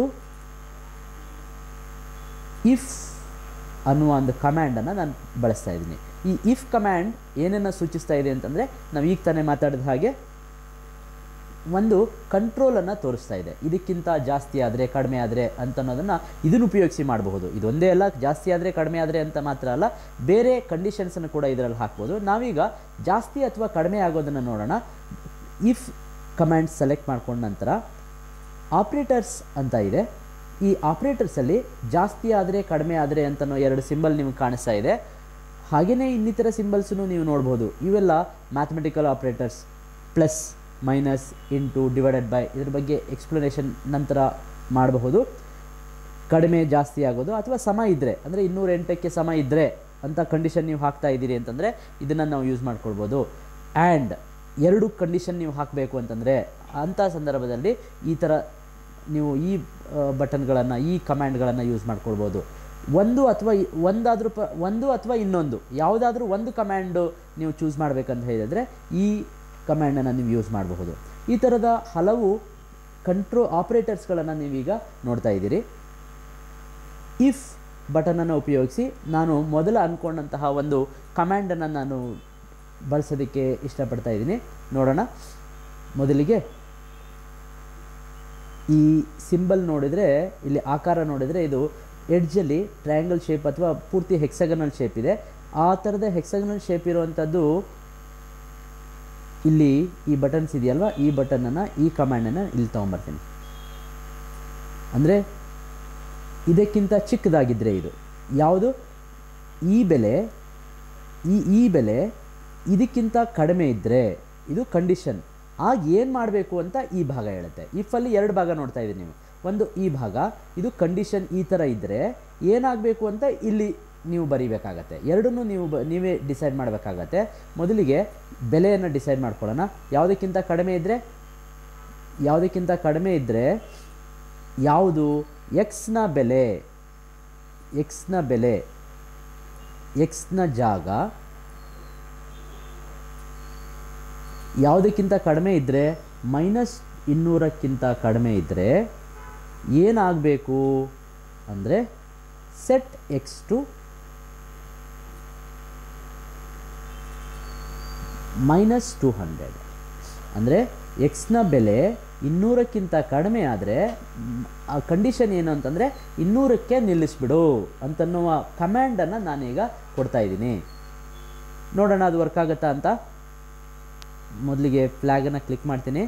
ಇಫ್ ಅನ್ನುವ ಒಂದು ಕಮ್ಯಾಂಡನ್ನು ನಾನು ಬಳಸ್ತಾ ಇದ್ದೀನಿ ಈ ಇಫ್ ಕಮ್ಯಾಂಡ್ ಏನನ್ನು ಸೂಚಿಸ್ತಾ ಇದೆ ಅಂತಂದರೆ ನಾವು ಈಗ ತಾನೇ ಮಾತಾಡಿದ ಹಾಗೆ ಒಂದು ಕಂಟ್ರೋಲನ್ನು ತೋರಿಸ್ತಾ ಇದೆ ಇದಕ್ಕಿಂತ ಜಾಸ್ತಿ ಆದರೆ ಕಡಿಮೆ ಆದರೆ ಅಂತ ಅನ್ನೋದನ್ನು ಇದನ್ನು ಉಪಯೋಗಿಸಿ ಮಾಡಬಹುದು ಇದೊಂದೇ ಅಲ್ಲ ಜಾಸ್ತಿ ಆದರೆ ಕಡಿಮೆ ಆದರೆ ಅಂತ ಮಾತ್ರ ಅಲ್ಲ ಬೇರೆ ಕಂಡೀಷನ್ಸನ್ನು ಕೂಡ ಇದರಲ್ಲಿ ಹಾಕ್ಬೋದು ನಾವೀಗ ಜಾಸ್ತಿ ಅಥವಾ ಕಡಿಮೆ ಆಗೋದನ್ನು ನೋಡೋಣ ಇಫ್ ಕಮ್ಯಾಂಡ್ ಸೆಲೆಕ್ಟ್ ಮಾಡ್ಕೊಂಡ ನಂತರ ಆಪ್ರೇಟರ್ಸ್ ಅಂತ ಇದೆ ಈ ಆಪ್ರೇಟರ್ಸಲ್ಲಿ ಜಾಸ್ತಿ ಆದರೆ ಕಡಿಮೆ ಆದರೆ ಅಂತನೋ ಎರಡು ಸಿಂಬಲ್ ನಿಮಗೆ ಕಾಣಿಸ್ತಾ ಇದೆ ಹಾಗೆಯೇ ಇನ್ನಿತರ ಸಿಂಬಲ್ಸನ್ನು ನೀವು ನೋಡ್ಬೋದು ಇವೆಲ್ಲ mathematical operators plus minus into divided by ಇದ್ರ ಬಗ್ಗೆ ಎಕ್ಸ್ಪ್ಲನೇಷನ್ ನಂತರ ಮಾಡಬಹುದು ಕಡಿಮೆ ಜಾಸ್ತಿ ಆಗೋದು ಅಥವಾ ಸಮ ಇದ್ದರೆ ಅಂದರೆ ಇನ್ನೂರ ಎಂಟಕ್ಕೆ ಸಮ ಇದ್ದರೆ ಅಂತ ಕಂಡೀಷನ್ ನೀವು ಹಾಕ್ತಾ ಇದ್ದೀರಿ ಅಂತಂದರೆ ಇದನ್ನು ನಾವು ಯೂಸ್ ಮಾಡ್ಕೊಳ್ಬೋದು ಆ್ಯಂಡ್ ಎರಡು ಕಂಡೀಷನ್ ನೀವು ಹಾಕಬೇಕು ಅಂತಂದರೆ ಅಂಥ ಸಂದರ್ಭದಲ್ಲಿ ಈ ಥರ ನೀವು ಈ ಬಟನ್ಗಳನ್ನು ಈ ಕಮ್ಯಾಂಡ್ಗಳನ್ನು ಯೂಸ್ ಮಾಡ್ಕೊಳ್ಬೋದು ಒಂದು ಅಥವಾ ಒಂದಾದರೂ ಪ ಒಂದು ಅಥವಾ ಇನ್ನೊಂದು ಯಾವುದಾದ್ರೂ ಒಂದು ಕಮ್ಯಾಂಡು ನೀವು ಚೂಸ್ ಮಾಡಬೇಕಂತ ಹೇಳಿದರೆ ಈ ಕಮ್ಯಾಂಡನ್ನು ನೀವು ಯೂಸ್ ಮಾಡಬಹುದು ಈ ಥರದ ಹಲವು ಕಂಟ್ರೋ ಆಪ್ರೇಟರ್ಸ್ಗಳನ್ನು ನೀವೀಗ ನೋಡ್ತಾ ಇದ್ದೀರಿ ಇಫ್ ಬಟನನ್ನು ಉಪಯೋಗಿಸಿ ನಾನು ಮೊದಲ ಅಂದ್ಕೊಂಡಂತಹ ಒಂದು ಕಮ್ಯಾಂಡನ್ನು ನಾನು ಬಳಸೋದಕ್ಕೆ ಇಷ್ಟಪಡ್ತಾ ಇದ್ದೀನಿ ನೋಡೋಣ ಮೊದಲಿಗೆ ಈ ಸಿಂಬಲ್ ನೋಡಿದರೆ ಇಲ್ಲಿ ಆಕಾರ ನೋಡಿದರೆ ಇದು ಎಡ್ಜಲ್ಲಿ ಟ್ರಯಾಂಗಲ್ ಶೇಪ್ ಅಥವಾ ಪೂರ್ತಿ ಹೆಕ್ಸಗನಲ್ ಶೇಪ್ ಇದೆ ಆ ಥರದ ಹೆಕ್ಸಗನಲ್ ಶೇಪ್ ಇರುವಂಥದ್ದು ಇಲ್ಲಿ ಈ ಬಟನ್ಸ್ ಇದೆಯಲ್ವಾ ಈ ಬಟನನ್ನು ಈ ಕಮ್ಯಾಂಡನ್ನು ಇಲ್ಲಿ ತೊಗೊಂಬರ್ತೀನಿ ಅಂದರೆ ಇದಕ್ಕಿಂತ ಚಿಕ್ಕದಾಗಿದ್ದರೆ ಇದು ಯಾವುದು ಈ ಬೆಲೆ ಈ ಈ ಬೆಲೆ ಇದಕ್ಕಿಂತ ಕಡಿಮೆ ಇದ್ದರೆ ಇದು ಕಂಡೀಷನ್ ಆಗ ಏನು ಮಾಡಬೇಕು ಅಂತ ಈ ಭಾಗ ಹೇಳುತ್ತೆ ಇಫಲ್ಲಿ ಎರಡು ಭಾಗ ನೋಡ್ತಾ ಇದ್ದೀರಿ ನೀವು ಒಂದು ಈ ಭಾಗ ಇದು ಕಂಡೀಷನ್ ಈ ಥರ ಇದ್ದರೆ ಏನಾಗಬೇಕು ಅಂತ ಇಲ್ಲಿ ನೀವು ಬರೀಬೇಕಾಗತ್ತೆ ಎರಡನ್ನೂ ನೀವು ಬ ನೀವೇ ಡಿಸೈಡ್ ಮಾಡಬೇಕಾಗತ್ತೆ ಮೊದಲಿಗೆ ಬೆಲೆಯನ್ನು ಡಿಸೈಡ್ ಮಾಡ್ಕೊಳ್ಳೋಣ ಯಾವುದಕ್ಕಿಂತ ಕಡಿಮೆ ಇದ್ದರೆ ಯಾವುದಕ್ಕಿಂತ ಕಡಿಮೆ ಇದ್ದರೆ ಯಾವುದು ಎಕ್ಸ್ನ ಬೆಲೆ ಎಕ್ಸ್ನ ಬೆಲೆ ಎಕ್ಸ್ನ ಜಾಗ ಯಾವುದಕ್ಕಿಂತ ಕಡಿಮೆ ಇದ್ದರೆ ಮೈನಸ್ ಇನ್ನೂರಕ್ಕಿಂತ ಕಡಿಮೆ ಇದ್ದರೆ ಏನಾಗಬೇಕು ಅಂದರೆ set X to minus two hundred ಅಂದರೆ ಎಕ್ಸ್ನ ಬೆಲೆ ಇನ್ನೂರಕ್ಕಿಂತ ಕಡಿಮೆ ಆದರೆ ಆ ಕಂಡೀಷನ್ ಏನು ಅಂತಂದರೆ ಇನ್ನೂರಕ್ಕೆ ನಿಲ್ಲಿಸ್ಬಿಡು ಅಂತನ್ನುವ ಕಮ್ಯಾಂಡನ್ನು ನಾನೀಗ ಕೊಡ್ತಾ ಇದ್ದೀನಿ ನೋಡೋಣ ಅದು ವರ್ಕ್ ಆಗುತ್ತಾ ಅಂತ ಮೊದಲಿಗೆ ಫ್ಲ್ಯಾಗನ್ನು ಕ್ಲಿಕ್ ಮಾಡ್ತೀನಿ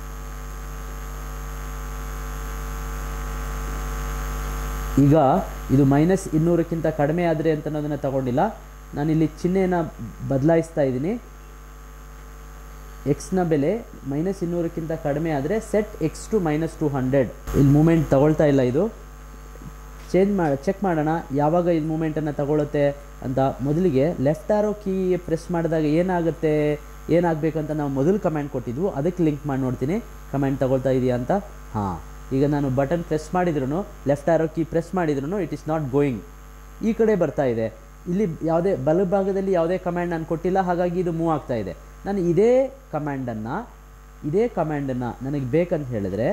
ಈಗ ಇದು ಮೈನಸ್ ಇನ್ನೂರಕ್ಕಿಂತ ಕಡಿಮೆ ಆದರೆ ಅಂತ ಅನ್ನೋದನ್ನು ತಗೊಂಡಿಲ್ಲ ನಾನಿಲ್ಲಿ ಚಿಹ್ನೆಯನ್ನು ಬದಲಾಯಿಸ್ತಾ ಇದ್ದೀನಿ ಎಕ್ಸ್ನ ಬೆಲೆ ಮೈನಸ್ ಇನ್ನೂರಕ್ಕಿಂತ ಕಡಿಮೆ ಆದರೆ set X to minus two hundred ಇಲ್ಲಿ ಮೂಮೆಂಟ್ ತಗೊಳ್ತಾ ಇಲ್ಲ ಇದು ಚೇಂಜ್ ಮಾಡಿ ಚೆಕ್ ಮಾಡೋಣ ಯಾವಾಗ ಇದು ಮೂಮೆಂಟನ್ನು ತಗೊಳುತ್ತೆ ಅಂತ ಮೊದಲಿಗೆ ಲೆಫ್ಟ್ ಆರೋ ಕೀ ಪ್ರೆಸ್ ಮಾಡಿದಾಗ ಏನಾಗುತ್ತೆ ಏನಾಗಬೇಕಂತ ನಾವು ಮೊದಲು ಕಮೆಂಟ್ ಕೊಟ್ಟಿದ್ವು ಅದಕ್ಕೆ ಲಿಂಕ್ ಮಾಡಿ ನೋಡ್ತೀನಿ ಕಮೆಂಟ್ ತಗೊಳ್ತಾ ಇದೆಯಾ ಅಂತ ಹಾಂ ಈಗ ನಾನು ಬಟನ್ ಪ್ರೆಸ್ ಮಾಡಿದ್ರು ಲೆಫ್ಟ್ ಆರೋ ಕೀ ಪ್ರೆಸ್ ಮಾಡಿದ್ರು ಇಟ್ ಇಸ್ ನಾಟ್ ಗೋಯಿಂಗ್ ಈ ಕಡೆ ಬರ್ತಾ ಇದೆ ಇಲ್ಲಿ ಯಾವುದೇ ಬಲಭಾಗದಲ್ಲಿ ಯಾವುದೇ ಕಮ್ಯಾಂಡ್ ನಾನು ಕೊಟ್ಟಿಲ್ಲ ಹಾಗಾಗಿ ಇದು ಮೂವ್ ಆಗ್ತಾ ಇದೆ ನಾನು ಇದೇ ಕಮ್ಯಾಂಡನ್ನು ಇದೇ ಕಮ್ಯಾಂಡನ್ನು ನನಗೆ ಬೇಕಂತ ಹೇಳಿದ್ರೆ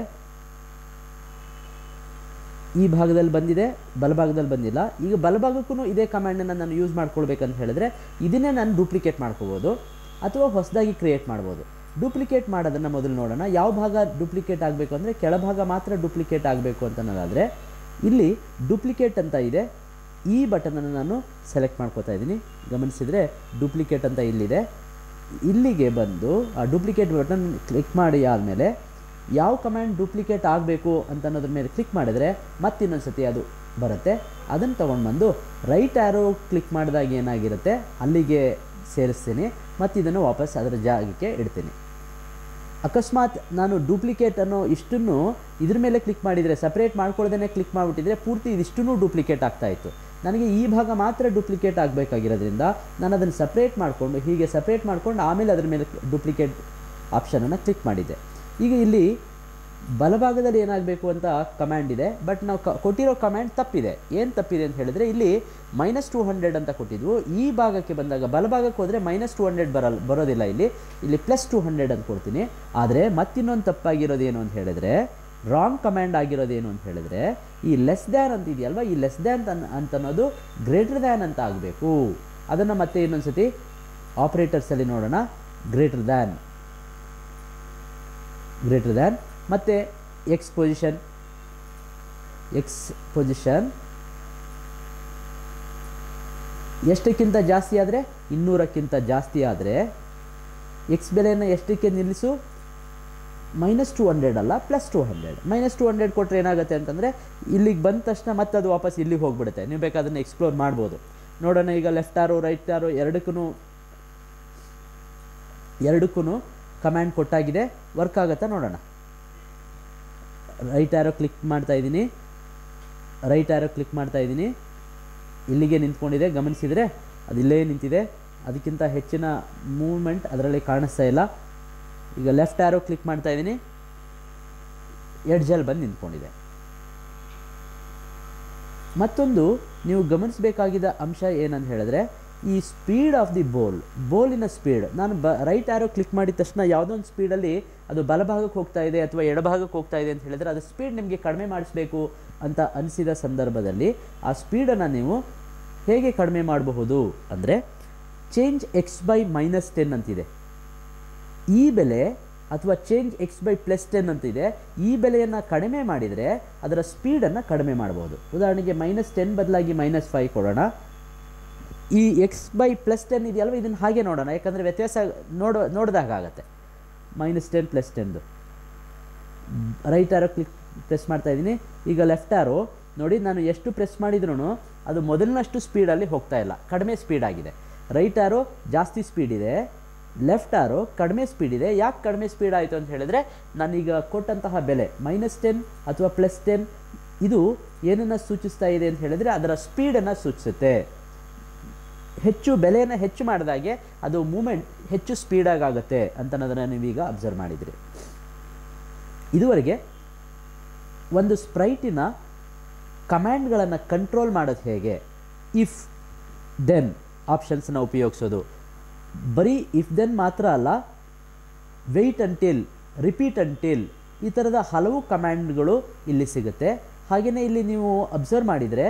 ಈ ಭಾಗದಲ್ಲಿ ಬಂದಿದೆ ಬಲಭಾಗದಲ್ಲಿ ಬಂದಿಲ್ಲ ಈಗ ಬಲಭಾಗಕ್ಕೂ ಇದೇ ಕಮ್ಯಾಂಡನ್ನು ನಾನು ಯೂಸ್ ಮಾಡ್ಕೊಳ್ಬೇಕಂತ ಹೇಳಿದ್ರೆ ಇದನ್ನೇ ನಾನು ಡೂಪ್ಲಿಕೇಟ್ ಮಾಡ್ಕೋಬೋದು ಅಥವಾ ಹೊಸದಾಗಿ ಕ್ರಿಯೇಟ್ ಮಾಡ್ಬೋದು ಡೂಪ್ಲಿಕೇಟ್ ಮಾಡೋದನ್ನು ಮೊದಲು ನೋಡೋಣ ಯಾವ ಭಾಗ ಡೂಪ್ಲಿಕೇಟ್ ಆಗಬೇಕು ಅಂದರೆ ಕೆಳಭಾಗ ಮಾತ್ರ ಡೂಪ್ಲಿಕೇಟ್ ಆಗಬೇಕು ಅಂತ ಅನ್ನೋದಾದರೆ ಇಲ್ಲಿ ಡೂಪ್ಲಿಕೇಟ್ ಅಂತ ಇದೆ ಈ ಬಟನನ್ನು ನಾನು ಸೆಲೆಕ್ಟ್ ಮಾಡ್ಕೋತಾ ಇದ್ದೀನಿ ಗಮನಿಸಿದರೆ ಡೂಪ್ಲಿಕೇಟ್ ಅಂತ ಇಲ್ಲಿದೆ ಇಲ್ಲಿಗೆ ಬಂದು ಆ ಡೂಪ್ಲಿಕೇಟ್ ಬಟನ್ ಕ್ಲಿಕ್ ಮಾಡಿ ಆದಮೇಲೆ ಯಾವ ಕಮ್ಯಾಂಡ್ ಡೂಪ್ಲಿಕೇಟ್ ಆಗಬೇಕು ಅಂತ ಅನ್ನೋದ್ರ ಮೇಲೆ ಕ್ಲಿಕ್ ಮಾಡಿದರೆ ಮತ್ತಿನ್ನೊಂದು ಸತಿ ಅದು ಬರುತ್ತೆ ಅದನ್ನು ತೊಗೊಂಡು ಬಂದು ರೈಟ್ ಆ್ಯರೋ ಕ್ಲಿಕ್ ಮಾಡಿದಾಗ ಏನಾಗಿರುತ್ತೆ ಅಲ್ಲಿಗೆ ಸೇರಿಸ್ತೀನಿ ಮತ್ತು ಇದನ್ನು ವಾಪಸ್ ಅದರ ಜಾಗಕ್ಕೆ ಇಡ್ತೀನಿ ಅಕಸ್ಮಾತ್ ನಾನು ಡೂಪ್ಲಿಕೇಟ್ ಅನ್ನೋ ಇಷ್ಟನ್ನು ಇದ್ರ ಮೇಲೆ ಕ್ಲಿಕ್ ಮಾಡಿದರೆ ಸಪ್ರೇಟ್ ಮಾಡ್ಕೊಳ್ದೇ ಕ್ಲಿಕ್ ಮಾಡಿಬಿಟ್ಟಿದ್ರೆ ಪೂರ್ತಿ ಇದಿಷ್ಟೂ ಡೂಪ್ಲಿಕೇಟ್ ಆಗ್ತಾ ಇತ್ತು ನನಗೆ ಈ ಭಾಗ ಮಾತ್ರ ಡೂಪ್ಲಿಕೇಟ್ ಆಗಬೇಕಾಗಿರೋದ್ರಿಂದ ನಾನು ಅದನ್ನು ಸಪ್ರೇಟ್ ಮಾಡಿಕೊಂಡು ಹೀಗೆ ಸಪ್ರೇಟ್ ಮಾಡ್ಕೊಂಡು ಆಮೇಲೆ ಅದರ ಮೇಲೆ ಡೂಪ್ಲಿಕೇಟ್ ಆಪ್ಷನನ್ನು ಕ್ಲಿಕ್ ಮಾಡಿದ್ದೆ ಈಗ ಇಲ್ಲಿ ಬಲಭಾಗದಲ್ಲಿ ಏನಾಗಬೇಕು ಅಂತ ಕಮ್ಯಾಂಡ್ ಇದೆ ಬಟ್ ನಾವು ಕ ಕೊಟ್ಟಿರೋ ಕಮ್ಯಾಂಡ್ ತಪ್ಪಿದೆ ಏನು ತಪ್ಪಿದೆ ಅಂತ ಹೇಳಿದ್ರೆ ಇಲ್ಲಿ ಮೈನಸ್ ಟು ಹಂಡ್ರೆಡ್ ಅಂತ ಕೊಟ್ಟಿದ್ವು ಈ ಭಾಗಕ್ಕೆ ಬಂದಾಗ ಬಲಭಾಗಕ್ಕೆ ಹೋದರೆ ಮೈನಸ್ ಟು ಹಂಡ್ರೆಡ್ ಬರಲ್ಲ ಬರೋದಿಲ್ಲ ಇಲ್ಲಿ ಇಲ್ಲಿ ಪ್ಲಸ್ ಟು ಹಂಡ್ರೆಡ್ ಅಂತ ಕೊಡ್ತೀನಿ ಆದರೆ ಮತ್ತಿನ್ನೊಂದು ತಪ್ಪಾಗಿರೋದೇನು ಅಂತ ಹೇಳಿದ್ರೆ ರಾಂಗ್ ಕಮ್ಯಾಂಡ್ ಆಗಿರೋದೇನು ಅಂತ ಹೇಳಿದ್ರೆ ಈ ಲೆಸ್ ದ್ಯಾನ್ ಅಂತ ಇದೆಯಲ್ವಾ ಈ ಲೆಸ್ ದ್ಯಾನ್ ಅಂತ ಅನ್ನೋದು ಗ್ರೇಟರ್ ದ್ಯಾನ್ ಅಂತ ಆಗಬೇಕು ಅದನ್ನು ಮತ್ತೆ ಇನ್ನೊಂದು ಸತಿ ಆಪ್ರೇಟರ್ಸಲ್ಲಿ ನೋಡೋಣ ಗ್ರೇಟರ್ ದ್ಯಾನ್ ಗ್ರೇಟರ್ ದ್ಯಾನ್ ಮತ್ತು ಎಕ್ಸ್ ಪೊಸಿಷನ್ ಎಕ್ಸ್ ಪೊಸಿಷನ್ ಎಷ್ಟಕ್ಕಿಂತ ಜಾಸ್ತಿ ಆದರೆ ಇನ್ನೂರಕ್ಕಿಂತ ಜಾಸ್ತಿ ಆದರೆ ಎಕ್ಸ್ ಬೆಲೆಯನ್ನು ಎಷ್ಟಕ್ಕೆ ನಿಲ್ಲಿಸು ಮೈನಸ್ ಟು ಹಂಡ್ರೆಡ್ ಅಲ್ಲ plus two hundred minus two hundred ಕೊಟ್ಟರೆ ಏನಾಗುತ್ತೆ ಅಂತಂದರೆ ಇಲ್ಲಿಗೆ ಬಂದ ತಕ್ಷಣ ಮತ್ತೆ ಅದು ವಾಪಸ್ ಇಲ್ಲಿಗೆ ಹೋಗ್ಬಿಡುತ್ತೆ ನೀವು ಬೇಕಾದನ್ನು ಎಕ್ಸ್ಪ್ಲೋರ್ ಮಾಡ್ಬೋದು ನೋಡೋಣ ಈಗ ಲೆಫ್ಟ್ ಆರೋ ರೈಟ್ ಆರೋ ಎರಡಕ್ಕೂ ಎರಡಕ್ಕೂ ಕಮ್ಯಾಂಡ್ ಕೊಟ್ಟಾಗಿದೆ ವರ್ಕ್ ಆಗುತ್ತಾ ನೋಡೋಣ ರೈಟ್ ಆರೋ ಕ್ಲಿಕ್ ಮಾಡ್ತಾ ಇದ್ದೀನಿ ರೈಟ್ ಆರೋ ಕ್ಲಿಕ್ ಮಾಡ್ತಾ ಇದ್ದೀನಿ ಇಲ್ಲಿಗೆ ನಿಂತ್ಕೊಂಡಿದೆ ಗಮನಿಸಿದರೆ ಅದು ಇಲ್ಲೇ ನಿಂತಿದೆ ಅದಕ್ಕಿಂತ ಹೆಚ್ಚಿನ ಮೂವ್ಮೆಂಟ್ ಅದರಲ್ಲಿ ಕಾಣಿಸ್ತಾ ಇಲ್ಲ ಈಗ ಲೆಫ್ಟ್ ಆರೋ ಕ್ಲಿಕ್ ಮಾಡ್ತಾ ಇದ್ದೀನಿ ಎಡ್ಜಲ್ಲಿ ಬಂದು ನಿಂತ್ಕೊಂಡಿದೆ ಮತ್ತೊಂದು ನೀವು ಗಮನಿಸಬೇಕಾಗಿದ್ದ ಅಂಶ ಏನಂತ ಹೇಳಿದ್ರೆ ಈ ಸ್ಪೀಡ್ ಆಫ್ ದಿ ಬೋಲ್ ಬೋಲಿನ ಸ್ಪೀಡ್ ನಾನು ಬ ರೈಟ್ ಆರೋ ಕ್ಲಿಕ್ ಮಾಡಿದ ತಕ್ಷಣ ಯಾವುದೋ ಒಂದು ಸ್ಪೀಡಲ್ಲಿ ಅದು ಬಲಭಾಗಕ್ಕೆ ಹೋಗ್ತಾ ಇದೆ ಅಥವಾ ಎಡಭಾಗಕ್ಕೆ ಹೋಗ್ತಾ ಇದೆ ಅಂತ ಹೇಳಿದ್ರೆ ಅದು ಸ್ಪೀಡ್ ನಿಮಗೆ ಕಡಿಮೆ ಮಾಡಿಸ್ಬೇಕು ಅಂತ ಅನಿಸಿದ ಸಂದರ್ಭದಲ್ಲಿ ಆ ಸ್ಪೀಡನ್ನು ನೀವು ಹೇಗೆ ಕಡಿಮೆ ಮಾಡಬಹುದು ಅಂದರೆ change X by minus ten ಅಂತಿದೆ ಈ ಬೆಲೆ ಅಥವಾ change X by plus ten ಅಂತಿದೆ ಈ ಬೆಲೆಯನ್ನು ಕಡಿಮೆ ಮಾಡಿದರೆ ಅದರ ಸ್ಪೀಡನ್ನು ಕಡಿಮೆ ಮಾಡಬಹುದು ಉದಾಹರಣೆಗೆ ಮೈನಸ್ ಟೆನ್ ಬದಲಾಗಿ ಮೈನಸ್ ಫೈವ್ ಕೊಡೋಣ ಈ ಎಕ್ಸ್ ಬೈ ಪ್ಲಸ್ ಟೆನ್ ಇದೆಯಲ್ವ ಇದನ್ನು ಹಾಗೆ ನೋಡೋಣ ಯಾಕಂದರೆ ವ್ಯತ್ಯಾಸ ನೋಡೋ ನೋಡಿದಾಗ ಆಗುತ್ತೆ ಮೈನಸ್ ಟೆನ್ ಪ್ಲಸ್ ಟೆನ್ದು ರೈಟ್ ಆರೋ ಕ್ಲಿಕ್ ಪ್ರೆಸ್ ಮಾಡ್ತಾ ಇದ್ದೀನಿ ಈಗ ಲೆಫ್ಟ್ ಆರೋ ನೋಡಿ ನಾನು ಎಷ್ಟು ಪ್ರೆಸ್ ಮಾಡಿದ್ರೂ ಅದು ಮೊದಲಿನಷ್ಟು ಸ್ಪೀಡಲ್ಲಿ ಹೋಗ್ತಾ ಇಲ್ಲ ಕಡಿಮೆ ಸ್ಪೀಡ್ ಆಗಿದೆ ರೈಟ್ ಆರೋ ಜಾಸ್ತಿ ಸ್ಪೀಡ್ ಇದೆ ಲೆಫ್ಟ್ ಆರೋ ಕಡಿಮೆ ಸ್ಪೀಡ್ ಇದೆ ಯಾಕೆ ಕಡಿಮೆ ಸ್ಪೀಡ್ ಆಯಿತು ಅಂತ ಹೇಳಿದ್ರೆ ನಾನೀಗ ಕೊಟ್ಟಂತಹ ಬೆಲೆ ಮೈನಸ್ ಟೆನ್ ಅಥವಾ ಪ್ಲಸ್ ಟೆನ್ ಇದು ಏನನ್ನು ಸೂಚಿಸ್ತಾ ಇದೆ ಅಂತ ಹೇಳಿದ್ರೆ ಅದರ ಸ್ಪೀಡನ್ನು ಸೂಚಿಸುತ್ತೆ ಹೆಚ್ಚು ಬೆಲೆಯನ್ನು ಹೆಚ್ಚು ಮಾಡಿದಾಗೆ ಅದು ಮೂಮೆಂಟ್ ಹೆಚ್ಚು ಸ್ಪೀಡಾಗಿ ಆಗುತ್ತೆ ಅಂತ ಅನ್ನೋದನ್ನು ನೀವೀಗ ಅಬ್ಸರ್ವ್ ಮಾಡಿದ್ರಿ ಇದುವರೆಗೆ ಒಂದು ಸ್ಪ್ರೈಟಿನ ಕಮ್ಯಾಂಡ್ಗಳನ್ನು ಕಂಟ್ರೋಲ್ ಮಾಡೋದು ಹೇಗೆ ಇಫ್ ದೆನ್ ಆಪ್ಷನ್ಸನ್ನ ಉಪಯೋಗಿಸೋದು ಬರೀ ಇಫ್ ದೆನ್ ಮಾತ್ರ ಅಲ್ಲ ವೆಯ್ಟ್ ಅಂಟಿಲ್ ರಿಪೀಟ್ ಅಂಟಿಲ್ ಈ ಥರದ ಹಲವು ಕಮ್ಯಾಂಡ್ಗಳು ಇಲ್ಲಿ ಸಿಗುತ್ತೆ ಹಾಗೆಯೇ ಇಲ್ಲಿ ನೀವು ಅಬ್ಸರ್ವ್ ಮಾಡಿದರೆ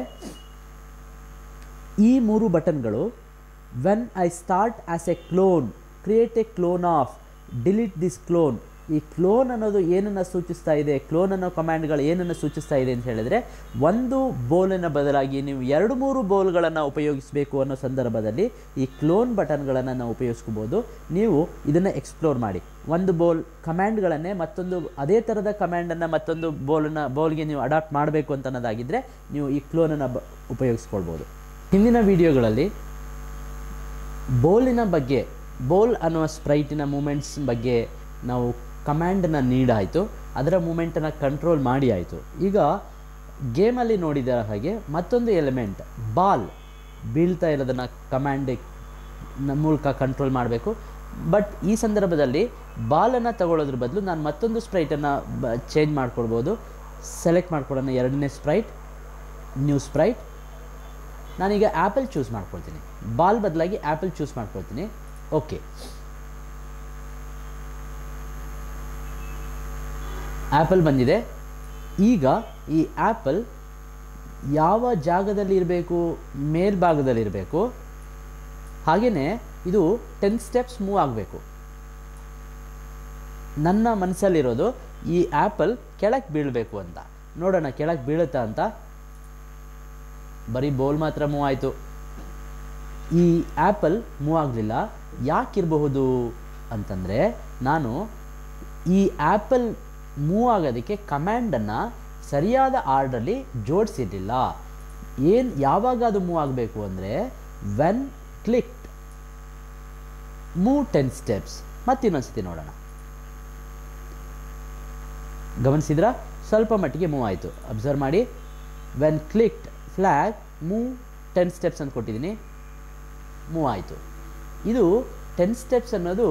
ಈ ಮೂರು ಬಟನ್ಗಳು when I start as a clone create a clone of delete this clone ಈ ಕ್ಲೋನ್ ಅನ್ನೋದು ಏನನ್ನು ಸೂಚಿಸ್ತಾ ಇದೆ ಕ್ಲೋನ್ ಅನ್ನೋ ಕಮಾಂಡ್ಗಳು ಏನನ್ನು ಸೂಚಿಸ್ತಾ ಇದೆ ಅಂತ ಹೇಳಿದ್ರೆ ಒಂದು ಬೋಲಿನ ಬದಲಾಗಿ ನೀವು ಎರಡು ಮೂರು ಬೋಲ್ಗಳನ್ನು ಉಪಯೋಗಿಸಬೇಕು ಅನ್ನೋ ಸಂದರ್ಭದಲ್ಲಿ ಈ ಕ್ಲೋನ್ ಬಟನ್ಗಳನ್ನು ನಾವು ಉಪಯೋಗಿಸ್ಕೋಬೋದು ನೀವು ಇದನ್ನು ಎಕ್ಸ್ಪ್ಲೋರ್ ಮಾಡಿ ಒಂದು ಬೋಲ್ ಕಮ್ಯಾಂಡ್ಗಳನ್ನೇ ಮತ್ತೊಂದು ಅದೇ ಥರದ ಕಮ್ಯಾಂಡನ್ನು ಮತ್ತೊಂದು ಬೋಲನ್ನ ಬೋಲ್ಗೆ ನೀವು ಅಡಾಪ್ಟ್ ಮಾಡಬೇಕು ಅಂತ ಅನ್ನೋದಾಗಿದ್ದರೆ ನೀವು ಈ ಕ್ಲೋನನ್ನು ಬ ಉಪಯೋಗಿಸ್ಕೊಳ್ಬೋದು ಹಿಂದಿನ ವಿಡಿಯೋಗಳಲ್ಲಿ ಬೋಲಿನ ಬಗ್ಗೆ ಬೋಲ್ ಅನ್ನುವ ಸ್ಪ್ರೈಟಿನ ಮೂಮೆಂಟ್ಸ್ ಬಗ್ಗೆ ನಾವು ಕಮ್ಯಾಂಡನ್ನು ನೀಡಾಯಿತು ಅದರ ಮೂಮೆಂಟನ್ನು ಕಂಟ್ರೋಲ್ ಮಾಡಿ ಆಯಿತು ಈಗ ಗೇಮಲ್ಲಿ ನೋಡಿದ ಹಾಗೆ ಮತ್ತೊಂದು ಎಲಿಮೆಂಟ್ ಬಾಲ್ ಬೀಳ್ತಾ ಇರೋದನ್ನು ಕಮ್ಯಾಂಡ್ ಮೂಲಕ ಕಂಟ್ರೋಲ್ ಮಾಡಬೇಕು ಬಟ್ ಈ ಸಂದರ್ಭದಲ್ಲಿ ಬಾಲನ್ನು ತಗೊಳ್ಳೋದ್ರ ಬದಲು ನಾನು ಮತ್ತೊಂದು ಸ್ಪ್ರೈಟನ್ನು ಬ ಚೇಂಜ್ ಮಾಡ್ಕೊಳ್ಬೋದು ಸೆಲೆಕ್ಟ್ ಮಾಡ್ಕೊಳ್ಳೋಣ ಎರಡನೇ ಸ್ಪ್ರೈಟ್ ನ್ಯೂ ಸ್ಪ್ರೈಟ್ ನಾನೀಗ ಆ್ಯಪಲ್ ಚೂಸ್ ಮಾಡ್ಕೊಳ್ತೀನಿ ಬಾಲ್ ಬದಲಾಗಿ ಆ್ಯಪಲ್ ಚೂಸ್ ಮಾಡ್ಕೊಳ್ತೀನಿ ಓಕೆ ಆ್ಯಪಲ್ ಬಂದಿದೆ ಈಗ ಈ ಆ್ಯಪಲ್ ಯಾವ ಜಾಗದಲ್ಲಿ ಇರಬೇಕು ಮೇಲ್ಭಾಗದಲ್ಲಿ ಇರಬೇಕು ಹಾಗೆಯೇ ಇದು ಟೆನ್ ಸ್ಟೆಪ್ಸ್ ಮೂವ್ ಆಗಬೇಕು ನನ್ನ ಮನಸ್ಸಲ್ಲಿರೋದು ಈ ಆ್ಯಪಲ್ ಕೆಳಗೆ ಬೀಳಬೇಕು ಅಂತ ನೋಡೋಣ ಕೆಳಗೆ ಬೀಳುತ್ತಾ ಅಂತ ಬರೀ ಬೋಲ್ ಮಾತ್ರ ಮೂವ್ ಆಯಿತು ಈ ಆ್ಯಪಲ್ ಮೂವ್ ಆಗಲಿಲ್ಲ ಯಾಕಿರಬಹುದು ಅಂತಂದರೆ ನಾನು ಈ ಆ್ಯಪಲ್ ಮೂವ್ ಆಗೋದಕ್ಕೆ ಕಮ್ಯಾಂಡನ್ನು ಸರಿಯಾದ ಆರ್ಡ್ರಲ್ಲಿ ಜೋಡಿಸಿರಲಿಲ್ಲ ಏನು ಯಾವಾಗ ಅದು ಮೂವ್ ಆಗಬೇಕು ಅಂದರೆ when clicked move ten steps ಮತ್ತಿನ್ನೊಂದ್ಸತಿ ನೋಡೋಣ ಗಮನಿಸಿದ್ರಾ ಸ್ವಲ್ಪ ಮಟ್ಟಿಗೆ ಮೂವ್ ಆಯಿತು ಅಬ್ಸರ್ವ್ ಮಾಡಿ when clicked flag move ten steps ಅಂತ ಕೊಟ್ಟಿದ್ದೀನಿ ಮೂವ್ ಆಯಿತು ಇದು ಟೆನ್ ಸ್ಟೆಪ್ಸ್ ಅನ್ನೋದು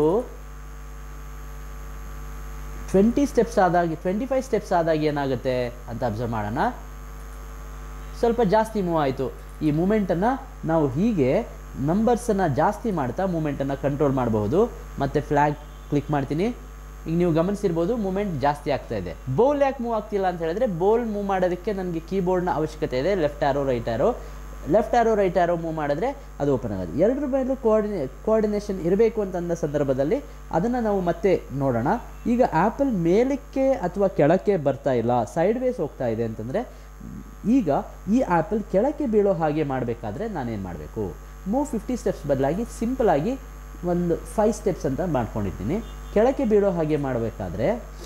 ಟ್ವೆಂಟಿ ಸ್ಟೆಪ್ಸ್ ಆದಾಗ ಟ್ವೆಂಟಿ ಫೈವ್ ಸ್ಟೆಪ್ಸ್ ಆದಾಗ ಏನಾಗುತ್ತೆ ಅಂತ ಅಬ್ಸರ್ವ್ ಮಾಡೋಣ ಸ್ವಲ್ಪ ಜಾಸ್ತಿ ಮೂವ್ ಆಯಿತು ಈ ಮೂಮೆಂಟನ್ನು ನಾವು ಹೀಗೆ ನಂಬರ್ಸನ್ನು ಜಾಸ್ತಿ ಮಾಡ್ತಾ ಮೂಮೆಂಟನ್ನು ಕಂಟ್ರೋಲ್ ಮಾಡಬಹುದು ಮತ್ತು ಫ್ಲ್ಯಾಗ್ ಕ್ಲಿಕ್ ಮಾಡ್ತೀನಿ ಈಗ ನೀವು ಗಮನಿಸಿರ್ಬೋದು ಮೂಮೆಂಟ್ ಜಾಸ್ತಿ ಆಗ್ತಾ ಇದೆ ಬೋಲ್ ಯಾಕೆ ಮೂವ್ ಆಗ್ತಿಲ್ಲ ಅಂತ ಹೇಳಿದ್ರೆ ಬೋಲ್ ಮೂವ್ ಮಾಡೋದಕ್ಕೆ ನನಗೆ ಕೀಬೋರ್ಡ್ನ ಅವಶ್ಯಕತೆ ಇದೆ left arrow right arrow left arrow right arrow move ಮಾಡಿದ್ರೆ ಅದು ಓಪನ್ ಆಗೋದು ಎರಡರ ಮೇಲೂ ಕೋಆರ್ಡಿನೇ ಕೋಆರ್ಡಿನೇಷನ್ ಇರಬೇಕು ಅಂತಂದ ಸಂದರ್ಭದಲ್ಲಿ ಅದನ್ನು ನಾವು ಮತ್ತೆ ನೋಡೋಣ ಈಗ ಆ್ಯಪಲ್ ಮೇಲಕ್ಕೆ ಅಥವಾ ಕೆಳಕ್ಕೆ ಬರ್ತಾ ಇಲ್ಲ ಸೈಡ್ ವೇಸ್ ಹೋಗ್ತಾ ಇದೆ ಅಂತಂದರೆ ಈಗ ಈ ಆ್ಯಪಲ್ ಕೆಳಕ್ಕೆ ಬೀಳೋ ಹಾಗೆ ಮಾಡಬೇಕಾದ್ರೆ ನಾನೇನು ಮಾಡಬೇಕು ಮೂವ್ ಫಿಫ್ಟಿ ಸ್ಟೆಪ್ಸ್ ಬದಲಾಗಿ ಸಿಂಪಲ್ ಆಗಿ ಒಂದು ಫೈವ್ ಸ್ಟೆಪ್ಸ್ ಅಂತ ಮಾಡ್ಕೊಂಡಿದ್ದೀನಿ ಕೆಳಕ್ಕೆ ಬೀಳೋ ಹಾಗೆ ಮಾಡಬೇಕಾದ್ರೆ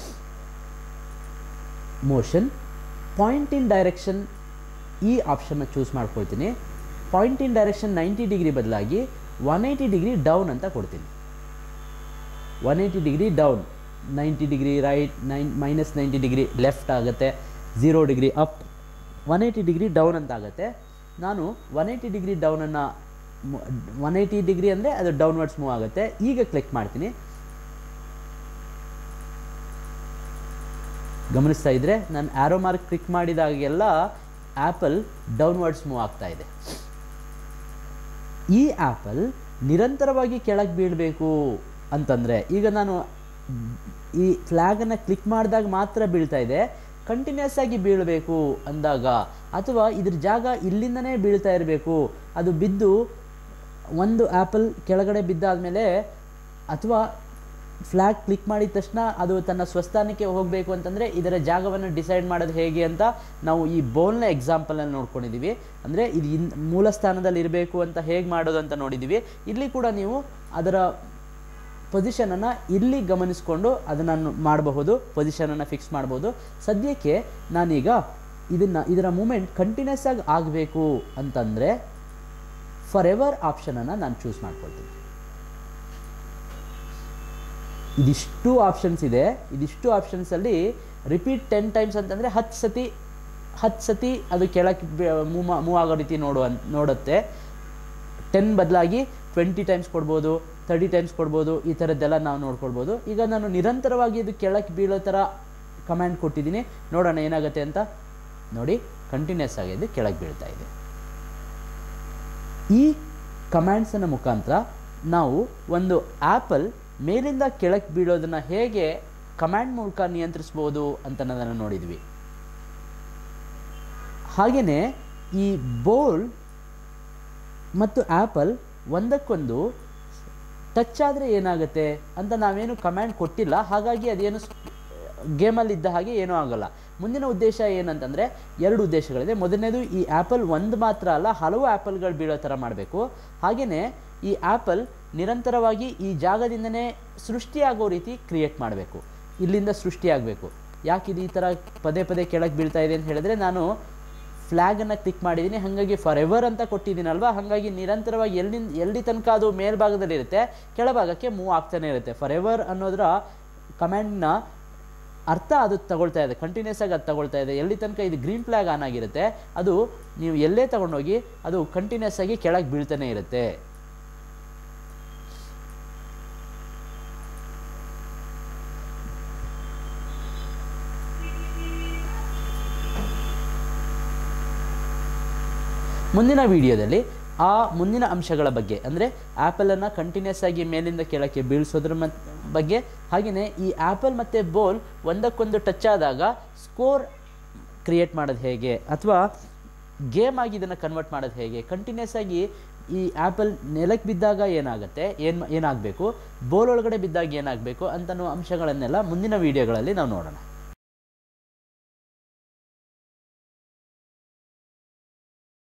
ಮೋಷನ್ ಪಾಯಿಂಟ್ ಇನ್ ಡೈರೆಕ್ಷನ್ ಈ ಆಪ್ಷನ್ನ ಚೂಸ್ ಮಾಡ್ಕೊಳ್ತೀನಿ point in direction ninety degree ಬದಲಾಗಿ ಒನ್ ಏಯ್ಟಿ ಡಿಗ್ರಿ ಡೌನ್ ಅಂತ ಕೊಡ್ತೀನಿ one eighty degree down ninety degree right nine minus ninety degree left ಆಗುತ್ತೆ zero degree up one eighty degree down ಅಂತ ಆಗುತ್ತೆ ನಾನು ಒನ್ ಏಯ್ಟಿ ಡಿಗ್ರಿ ಡೌನನ್ನು one eighty degree ಅಂದರೆ ಅದು ಡೌನ್ವರ್ಡ್ಸ್ ಮೂವ್ ಆಗುತ್ತೆ ಈಗ ಕ್ಲಿಕ್ ಮಾಡ್ತೀನಿ ಗಮನಿಸ್ತಾ ಇದ್ದರೆ ನಾನು ಆ್ಯರೋ ಮಾರ್ಕ್ ಕ್ಲಿಕ್ ಮಾಡಿದಾಗೆಲ್ಲ ಆ್ಯಪಲ್ ಡೌನ್ವರ್ಡ್ಸ್ ಮೂವ್ ಆಗ್ತಾ ಇದೆ ಈ ಆ್ಯಪಲ್ ನಿರಂತರವಾಗಿ ಕೆಳಗೆ ಬೀಳಬೇಕು ಅಂತಂದರೆ ಈಗ ನಾನು ಈ ಫ್ಲ್ಯಾಗನ್ನು ಕ್ಲಿಕ್ ಮಾಡಿದಾಗ ಮಾತ್ರ ಬೀಳ್ತಾ ಇದೆ ಕಂಟಿನ್ಯೂಸ್ ಆಗಿ ಬೀಳಬೇಕು ಅಂದಾಗ ಅಥವಾ ಇದ್ರ ಜಾಗ ಇಲ್ಲಿಂದನೇ ಬೀಳ್ತಾ ಇರಬೇಕು ಅದು ಬಿದ್ದು ಒಂದು ಆ್ಯಪಲ್ ಕೆಳಗಡೆ ಬಿದ್ದಾದಮೇಲೆ ಅಥವಾ ಫ್ಲ್ಯಾಗ್ ಕ್ಲಿಕ್ ಮಾಡಿದ ತಕ್ಷಣ ಅದು ತನ್ನ ಸ್ವಸ್ಥಾನಕ್ಕೆ ಹೋಗಬೇಕು ಅಂತಂದರೆ ಇದರ ಜಾಗವನ್ನು ಡಿಸೈಡ್ ಮಾಡೋದು ಹೇಗೆ ಅಂತ ನಾವು ಈ ಬೋಲ್ನ ಎಕ್ಸಾಂಪಲಲ್ಲಿ ನೋಡ್ಕೊಂಡಿದ್ದೀವಿ ಅಂದರೆ ಇದು ಇನ್ ಮೂಲ ಸ್ಥಾನದಲ್ಲಿ ಇರಬೇಕು ಅಂತ ಹೇಗೆ ಮಾಡೋದು ಅಂತ ನೋಡಿದ್ದೀವಿ ಇಲ್ಲಿ ಕೂಡ ನೀವು ಅದರ ಪೊಸಿಷನನ್ನು ಇಲ್ಲಿ ಗಮನಿಸ್ಕೊಂಡು ಅದನ್ನು ಮಾಡಬಹುದು ಪೊಸಿಷನನ್ನು ಫಿಕ್ಸ್ ಮಾಡ್ಬೋದು ಸದ್ಯಕ್ಕೆ ನಾನೀಗ ಇದನ್ನು ಇದರ ಮೂಮೆಂಟ್ ಕಂಟಿನ್ಯೂಸ್ ಆಗಿ ಆಗಬೇಕು ಅಂತಂದರೆ ಫಾರ್ ಎವರ್ ಆಪ್ಷನನ್ನು ನಾನು ಚೂಸ್ ಮಾಡ್ಕೊಳ್ತೀನಿ ಇದಿಷ್ಟು ಆಪ್ಷನ್ಸ್ ಇದೆ ಇದಿಷ್ಟು ಆಪ್ಷನ್ಸಲ್ಲಿ ರಿಪೀಟ್ ಟೆನ್ ಟೈಮ್ಸ್ ಅಂತಂದರೆ ಹತ್ತು ಸತಿ ಹತ್ತು ಸತಿ ಅದು ಕೆಳಕ್ಕೆ ಮೂವ್ ಮೂವ್ ಆಗೋ ರೀತಿ ನೋಡುವ ನೋಡುತ್ತೆ ಟೆನ್ ಬದಲಾಗಿ ಟ್ವೆಂಟಿ ಟೈಮ್ಸ್ ಕೊಡ್ಬೋದು ತರ್ಟಿ ಟೈಮ್ಸ್ ಕೊಡ್ಬೋದು ಈ ಥರದ್ದೆಲ್ಲ ನಾವು ನೋಡ್ಕೊಳ್ಬೋದು ಈಗ ನಾನು ನಿರಂತರವಾಗಿ ಇದು ಕೆಳಕ್ಕೆ ಬೀಳೋ ಥರ ಕಮ್ಯಾಂಡ್ ಕೊಟ್ಟಿದ್ದೀನಿ ನೋಡೋಣ ಏನಾಗುತ್ತೆ ಅಂತ ನೋಡಿ ಕಂಟಿನ್ಯೂಸ್ ಆಗಿ ಇದು ಕೆಳಗೆ ಬೀಳ್ತಾ ಇದೆ ಈ ಕಮ್ಯಾಂಡ್ಸನ್ನ ಮುಖಾಂತರ ನಾವು ಒಂದು ಆ್ಯಪಲ್ ಮೇಲಿಂದ ಕೆಳಕ್ಕೆ ಬೀಳೋದನ್ನು ಹೇಗೆ ಕಮ್ಯಾಂಡ್ ಮೂಲಕ ನಿಯಂತ್ರಿಸ್ಬೋದು ಅಂತ ಅನ್ನೋದನ್ನು ನೋಡಿದ್ವಿ ಹಾಗೆಯೇ ಈ ಬೋಲ್ ಮತ್ತು ಆ್ಯಪಲ್ ಒಂದಕ್ಕೊಂದು ಟಚ್ ಆದರೆ ಏನಾಗುತ್ತೆ ಅಂತ ನಾವೇನು ಕಮ್ಯಾಂಡ್ ಕೊಟ್ಟಿಲ್ಲ ಹಾಗಾಗಿ ಅದೇನು ಗೇಮಲ್ಲಿ ಇದ್ದ ಹಾಗೆ ಏನೂ ಆಗಲ್ಲ ಮುಂದಿನ ಉದ್ದೇಶ ಏನಂತಂದರೆ ಎರಡು ಉದ್ದೇಶಗಳಿದೆ ಮೊದಲನೇದು ಈ ಆ್ಯಪಲ್ ಒಂದು ಮಾತ್ರ ಅಲ್ಲ ಹಲವು ಆ್ಯಪಲ್ಗಳು ಬೀಳೋ ಥರ ಮಾಡಬೇಕು ಹಾಗೆಯೇ ಈ ಆ್ಯಪಲ್ ನಿರಂತರವಾಗಿ ಈ ಜಾಗದಿಂದನೇ ಸೃಷ್ಟಿಯಾಗೋ ರೀತಿ ಕ್ರಿಯೇಟ್ ಮಾಡಬೇಕು ಇಲ್ಲಿಂದ ಸೃಷ್ಟಿಯಾಗಬೇಕು ಯಾಕಿದು ಈ ಥರ ಪದೇ ಪದೇ ಕೆಳಗೆ ಬೀಳ್ತಾ ಇದೆ ಅಂತ ಹೇಳಿದ್ರೆ ನಾನು ಫ್ಲ್ಯಾಗನ್ನು ಕ್ಲಿಕ್ ಮಾಡಿದ್ದೀನಿ ಹಾಗಾಗಿ ಫಾರ್ ಎವರ್ ಅಂತ ಕೊಟ್ಟಿದ್ದೀನಲ್ವಾ ಹಾಗಾಗಿ ನಿರಂತರವಾಗಿ ಎಲ್ಲಿಂದ ಎಲ್ಲಿ ತನಕ ಅದು ಮೇಲ್ಭಾಗದಲ್ಲಿ ಇರುತ್ತೆ ಕೆಳಭಾಗಕ್ಕೆ ಮೂವ್ ಆಗ್ತಾನೆ ಇರುತ್ತೆ ಫಾರ್ ಎವರ್ ಅನ್ನೋದರ ಕಮ್ಯಾಂಡ್ನ ಅರ್ಥ ಅದು ತಗೊಳ್ತಾ ಇದೆ ಕಂಟಿನ್ಯೂಸ್ ಆಗಿ ಅದು ತಗೊಳ್ತಾ ಇದೆ ಎಲ್ಲಿ ತನಕ ಇದು ಗ್ರೀನ್ ಫ್ಲ್ಯಾಗ್ ಆನ್ ಆಗಿರುತ್ತೆ ಅದು ನೀವು ಎಲ್ಲೇ ತಗೊಂಡೋಗಿ ಅದು ಕಂಟಿನ್ಯೂಸ್ ಆಗಿ ಕೆಳಗೆ ಬೀಳ್ತಾನೆ ಇರುತ್ತೆ ಮುಂದಿನ ವಿಡಿಯೋದಲ್ಲಿ ಆ ಮುಂದಿನ ಅಂಶಗಳ ಬಗ್ಗೆ ಅಂದರೆ ಆ್ಯಪಲನ್ನು ಕಂಟಿನ್ಯೂಸ್ ಆಗಿ ಮೇಲಿಂದ ಕೆಳಕ್ಕೆ ಬೀಳಿಸೋದ್ರ ಮತ್ ಬಗ್ಗೆ ಹಾಗೆಯೇ ಈ ಆ್ಯಪಲ್ ಮತ್ತು ಬೋಲ್ ಒಂದಕ್ಕೊಂದು ಟಚ್ ಆದಾಗ ಸ್ಕೋರ್ ಕ್ರಿಯೇಟ್ ಮಾಡೋದು ಹೇಗೆ ಅಥವಾ ಗೇಮ್ ಆಗಿ ಇದನ್ನು ಕನ್ವರ್ಟ್ ಮಾಡೋದು ಹೇಗೆ ಕಂಟಿನ್ಯೂಸ್ ಆಗಿ ಈ ಆ್ಯಪಲ್ ನೆಲಕ್ಕೆ ಬಿದ್ದಾಗ ಏನಾಗುತ್ತೆ ಏನು ಏನಾಗಬೇಕು ಬೋಲ್ ಒಳಗಡೆ ಬಿದ್ದಾಗ ಏನಾಗಬೇಕು ಅಂತನೋ ಅಂಶಗಳನ್ನೆಲ್ಲ ಮುಂದಿನ ವೀಡಿಯೋಗಳಲ್ಲಿ ನಾವು ನೋಡೋಣ